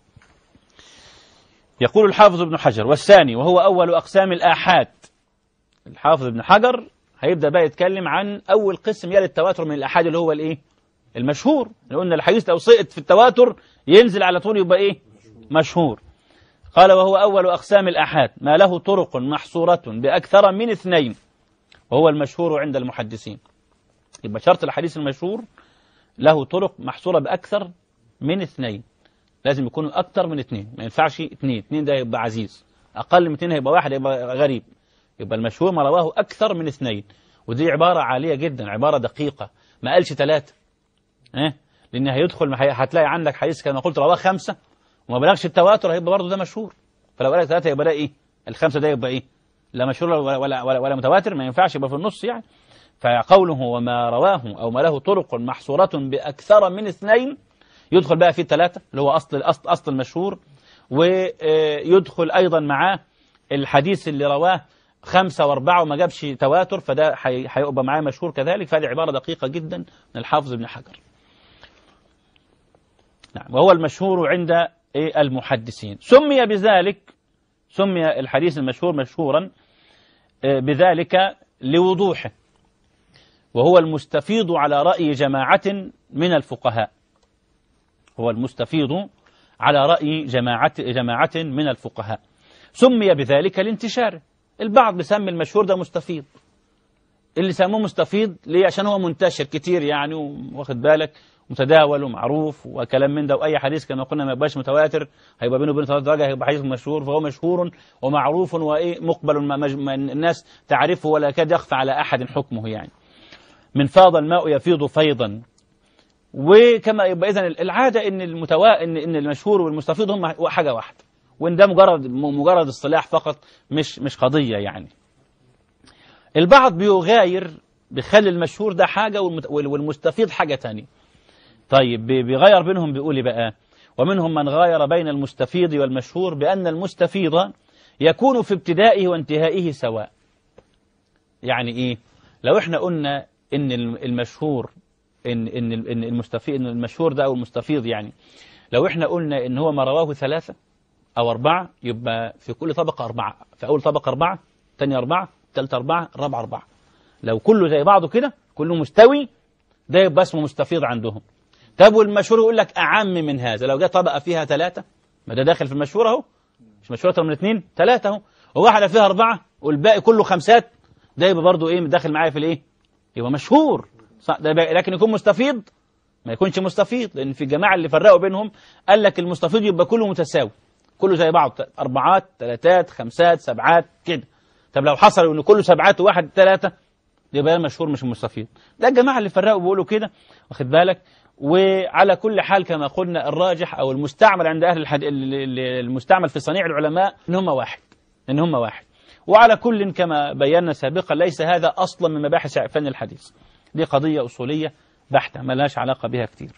يقول الحافظ ابن حجر والثاني وهو أول أقسام الآحاد الحافظ ابن حجر هيبدأ بقى يتكلم عن أول قسم يلي التواتر من الآحاد اللي هو الإيه المشهور لو قلنا الحديث لو سقط في التواتر ينزل على طول يبقى إيه مشهور قال وهو أول أقسام الآحاد ما له طرق محصورة بأكثر من اثنين وهو المشهور عند المحدثين يبقى شرط الحديث المشهور له طرق محصورة بأكثر من اثنين لازم يكونوا أكثر من اثنين ما ينفعش اثنين اثنين ده يبقى عزيز أقل من اثنين هيبقى واحد يبقى غريب يبقى المشهور ما رواه أكثر من اثنين ودي عبارة عالية جدا عبارة دقيقة ما قالش ثلاثة اه؟ لأن هيدخل هتلاقي عندك حديث كما قلت رواه خمسة وما بلغش التواتر هيبقى برضه ده مشهور فلو قال ثلاثة يبقى ده إيه الخمسة ده يبقى إيه لا مشهور ولا, ولا, ولا, ولا متواتر ما ينفعش يبقى في النص يعني فقوله وما رواه أو ما له طرق محصورة بأكثر من اثنين يدخل بقى في الثلاثة اللي هو أصل الأصل أصل المشهور ويدخل أيضا معاه الحديث اللي رواه خمسة واربعة وما جابش تواتر فده هيبقى معاه مشهور كذلك فهذه عبارة دقيقة جدا من الحافظ ابن حجر نعم وهو المشهور عند المحدثين سمي بذلك سمي الحديث المشهور مشهورا بذلك لوضوحه وهو المستفيض على رأي جماعة من الفقهاء هو المستفيض على رأي جماعة, جماعة من الفقهاء سمي بذلك لانتشاره البعض بيسمي المشهور ده مستفيض اللي سموه مستفيض ليه عشان هو منتشر كتير يعني واخد بالك متداول ومعروف وكلام من ده واي حديث كما قلنا ما يبقاش متواتر هيبقى بينه وبين ثلاث درجه هيبقى حديث مشهور فهو مشهور ومعروف وايه مقبل ما الناس تعرفه ولا يكاد يخفى على احد حكمه يعني من فاض الماء يفيض فيضا وكما يبقى اذا العاده ان المتوا ان ان المشهور والمستفيض هم حاجه واحده وان ده مجرد مجرد اصطلاح فقط مش مش قضيه يعني البعض بيغاير بيخلي المشهور ده حاجه والمستفيض حاجه ثانيه طيب بيغير بينهم بيقول ايه بقى ومنهم من غاير بين المستفيض والمشهور بأن المستفيض يكون في ابتدائه وانتهائه سواء يعني ايه لو احنا قلنا ان المشهور ان ان ان المستفيض ان المشهور ده او المستفيض يعني لو احنا قلنا ان هو ما رواه ثلاثة او اربعة يبقى في كل طبقة اربعة في اول طبقة اربعة ثانية اربعة ثالثة اربعة الرابعة اربعة لو كله زي بعضه كده كله مستوي ده يبقى اسمه مستفيض عندهم طب والمشهور يقول لك أعم من هذا لو جاء طبقة فيها ثلاثة ما ده داخل في المشهور أهو مش مشهور أكتر من اثنين ثلاثة أهو وواحدة فيها أربعة والباقي كله خمسات ده يبقى برضه إيه داخل معايا في الإيه يبقى مشهور صح ده لكن يكون مستفيض ما يكونش مستفيض لأن في الجماعة اللي فرقوا بينهم قال لك المستفيض يبقى كله متساوي كله زي بعض أربعات ثلاثات خمسات سبعات كده طب لو حصل إن كله سبعات وواحد ثلاثة يبقى ده مشهور مش مستفيض ده الجماعة اللي فرقوا بيقولوا كده واخد بالك وعلى كل حال كما قلنا الراجح أو المستعمل عند أهل الحد... المستعمل في صنيع العلماء إن هم واحد إن هم واحد وعلى كل كما بينا سابقا ليس هذا أصلا من مباحث فن الحديث دي قضية أصولية بحتة ما لهاش علاقة بها كتير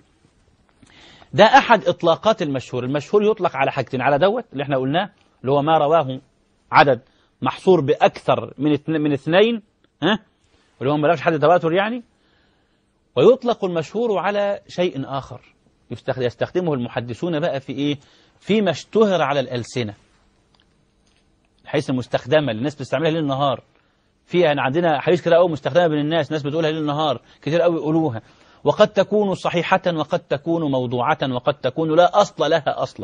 ده أحد إطلاقات المشهور المشهور يطلق على حاجتين على دوت اللي احنا قلناه اللي هو ما رواه عدد محصور بأكثر من من اثنين ها واللي هو ما حد تواتر يعني ويطلق المشهور على شيء آخر يستخدمه المحدثون بقى في إيه فيما اشتهر على الألسنة الحديث المستخدمة اللي الناس بتستعملها ليل النهار فيها يعني عندنا حديث كده قوي مستخدمة بين الناس ناس بتقولها ليل النهار كتير قوي يقولوها وقد تكون صحيحة وقد تكون موضوعة وقد تكون لا أصل لها أصلا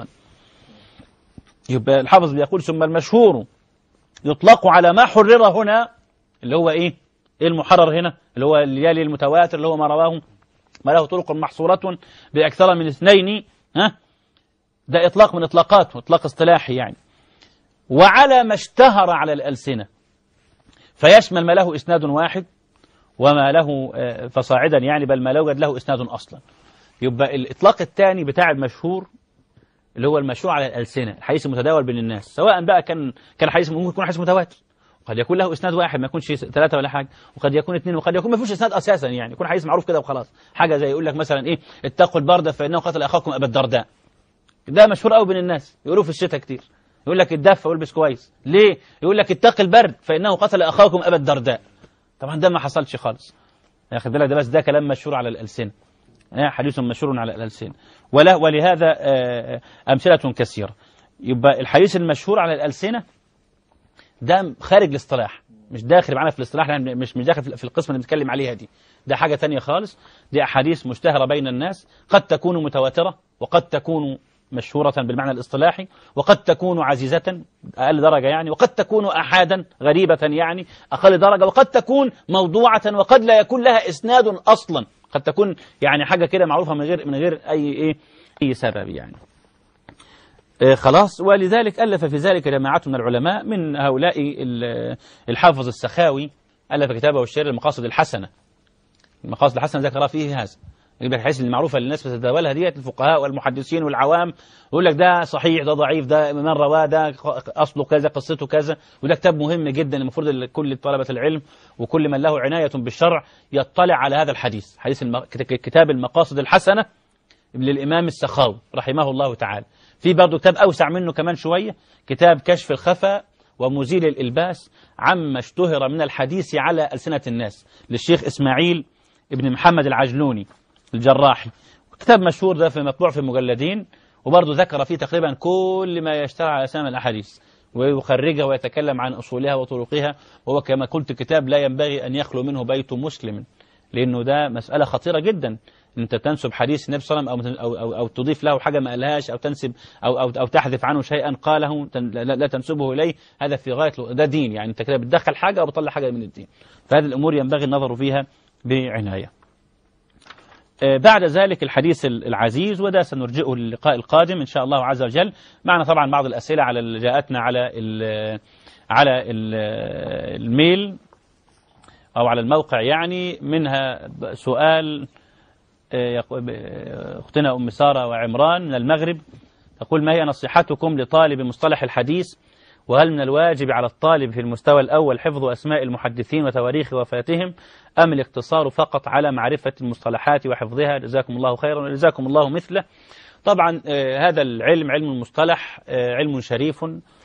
يبقى الحافظ بيقول ثم المشهور يطلق على ما حرر هنا اللي هو إيه ايه المحرر هنا اللي هو اللي يلي المتواتر اللي هو ما رواه ما له طرق محصورة بأكثر من اثنين ها ده إطلاق من إطلاقات إطلاق اصطلاحي يعني وعلى ما اشتهر على الألسنة فيشمل ما له إسناد واحد وما له فصاعدا يعني بل ما لا يوجد له إسناد أصلا يبقى الإطلاق الثاني بتاع المشهور اللي هو المشهور على الألسنة الحديث المتداول بين الناس سواء بقى كان كان حديث ممكن يكون حديث متواتر قد يكون له اسناد واحد ما يكونش ثلاثة ولا حاجة وقد يكون اثنين وقد يكون ما فيش اسناد اساسا يعني يكون حديث معروف كده وخلاص حاجة زي يقول لك مثلا ايه اتقوا البرد فانه قتل اخاكم ابا الدرداء ده مشهور قوي بين الناس يقولوا في الشتاء كتير يقول لك الدفع والبس كويس ليه يقول لك اتق البرد فانه قتل اخاكم ابا الدرداء طبعا ده ما حصلش خالص يا اخي بالك ده بس ده كلام مشهور على الالسنه آه، حديث مشهور على الالسنه ولا ولهذا آه، امثله كثيره يبقى الحديث المشهور على الالسنه ده خارج الاصطلاح مش داخل معانا في الاصطلاح يعني مش مش داخل في القسم اللي بنتكلم عليها دي ده حاجة تانية خالص دي أحاديث مشتهرة بين الناس قد تكون متواترة وقد تكون مشهورة بالمعنى الاصطلاحي وقد تكون عزيزة أقل درجة يعني وقد تكون أحادا غريبة يعني أقل درجة وقد تكون موضوعة وقد لا يكون لها إسناد أصلا قد تكون يعني حاجة كده معروفة من غير من غير أي إيه أي سبب يعني آه، خلاص ولذلك ألف في ذلك جماعة من العلماء من هؤلاء ال- الحافظ السخاوي ألف كتابه الشعر المقاصد الحسنة المقاصد الحسنة ذكر فيه هذا يجيب لك الحديث المعروفة اللي الناس بتتداولها ديت الفقهاء والمحدثين والعوام يقول لك ده صحيح ده ضعيف ده من رواه ده أصله كذا قصته كذا وده كتاب مهم جدا المفروض لكل طلبة العلم وكل من له عناية بالشرع يطلع على هذا الحديث حديث الم... كتاب المقاصد الحسنة للإمام السخاوي رحمه الله تعالى في برضه كتاب أوسع منه كمان شوية كتاب كشف الخفا ومزيل الإلباس عما اشتهر من الحديث على ألسنة الناس للشيخ إسماعيل ابن محمد العجلوني الجراحي كتاب مشهور ده في مطبوع في مجلدين وبرضه ذكر فيه تقريبا كل ما يشتهر على أسامي الأحاديث ويخرجها ويتكلم عن أصولها وطرقها وهو كما قلت كتاب لا ينبغي أن يخلو منه بيت مسلم لأنه ده مسألة خطيرة جدا انت تنسب حديث النبي صلى الله عليه وسلم او او او تضيف له حاجه ما قالهاش او تنسب او او او تحذف عنه شيئا قاله تن- لا لا تنسبه اليه هذا في غايه ال- ده دين يعني انت كده بتدخل حاجه او بتطلع حاجه من الدين فهذه الامور ينبغي النظر فيها بعنايه آه، بعد ذلك الحديث ال- العزيز وده سنرجئه للقاء القادم ان شاء الله عز وجل معنا طبعا بعض الاسئله على اللي جاءتنا على ال على ال الميل او على الموقع يعني منها ب- سؤال آه، يق- ب- آه، اختنا ام ساره وعمران من المغرب تقول ما هي نصيحتكم لطالب مصطلح الحديث وهل من الواجب على الطالب في المستوى الأول حفظ أسماء المحدثين وتواريخ وفاتهم أم الاقتصار فقط على معرفة المصطلحات وحفظها جزاكم الله خيرا وجزاكم الله مثله طبعا آه، هذا العلم علم المصطلح آه، علم شريف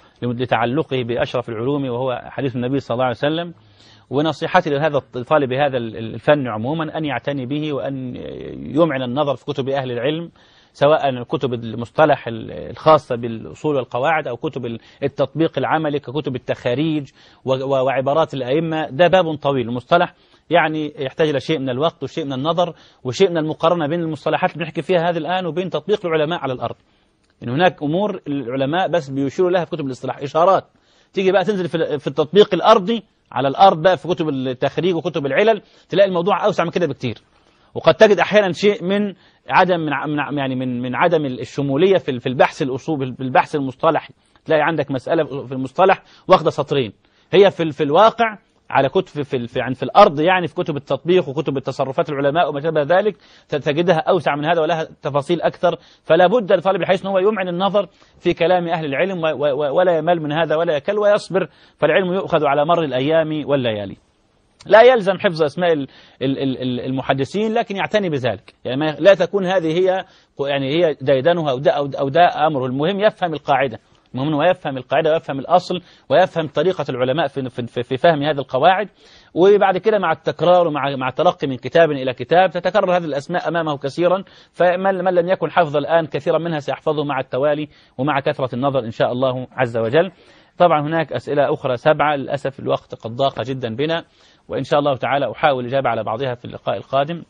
لتعلقه بأشرف العلوم وهو حديث النبي صلى الله عليه وسلم ونصيحتي لهذا الطالب هذا الفن عموما أن يعتني به وأن يمعن النظر في كتب أهل العلم سواء كتب المصطلح الخاصة بالأصول والقواعد أو كتب التطبيق العملي ككتب التخاريج و- و- وعبارات الأئمة ده باب طويل المصطلح يعني يحتاج إلى شيء من الوقت وشيء من النظر وشيء من المقارنة بين المصطلحات اللي بنحكي فيها هذه الآن وبين تطبيق العلماء على الأرض إن هناك أمور العلماء بس بيشيروا لها في كتب الاصطلاح إشارات تيجي بقى تنزل في في التطبيق الأرضي على الأرض بقى في كتب التخريج وكتب العلل تلاقي الموضوع أوسع من كده بكتير وقد تجد أحيانا شيء من عدم من ع- من ع- يعني من من عدم الشمولية في ال- في البحث الأصول في البحث المصطلحي تلاقي عندك مسألة في المصطلح واخدة سطرين هي في ال- في الواقع على كتب في ال- في يعني في الارض يعني في كتب التطبيق وكتب التصرفات العلماء وما شابه ذلك تجدها اوسع من هذا ولها تفاصيل اكثر فلا بد لطالب الحديث ان هو يمعن النظر في كلام اهل العلم و- و- ولا يمل من هذا ولا يكل ويصبر فالعلم يؤخذ على مر الايام والليالي لا يلزم حفظ اسماء ال- ال- ال- المحدثين لكن يعتني بذلك يعني ما- لا تكون هذه هي يعني هي ديدنها او ده او أو ده امره المهم يفهم القاعده المهم انه يفهم القاعده ويفهم الاصل ويفهم طريقه العلماء في في في- في فهم هذه القواعد وبعد كده مع التكرار ومع مع التلقي من كتاب الى كتاب تتكرر هذه الاسماء امامه كثيرا فمن من لم يكن حفظ الان كثيرا منها سيحفظه مع التوالي ومع كثره النظر ان شاء الله عز وجل طبعا هناك اسئله اخرى سبعه للاسف الوقت قد ضاق جدا بنا وإن شاء الله تعالى أحاول الإجابة على بعضها في اللقاء القادم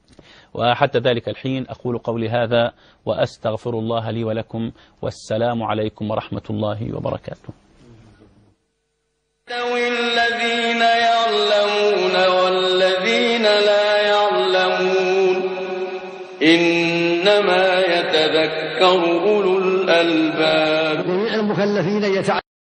وحتى ذلك الحين أقول قولي هذا وأستغفر الله لي ولكم والسلام عليكم ورحمة الله وبركاته يستوي الذين يعلمون والذين لا يعلمون إنما يتذكر أولو الألباب جميع المكلفين يتعلمون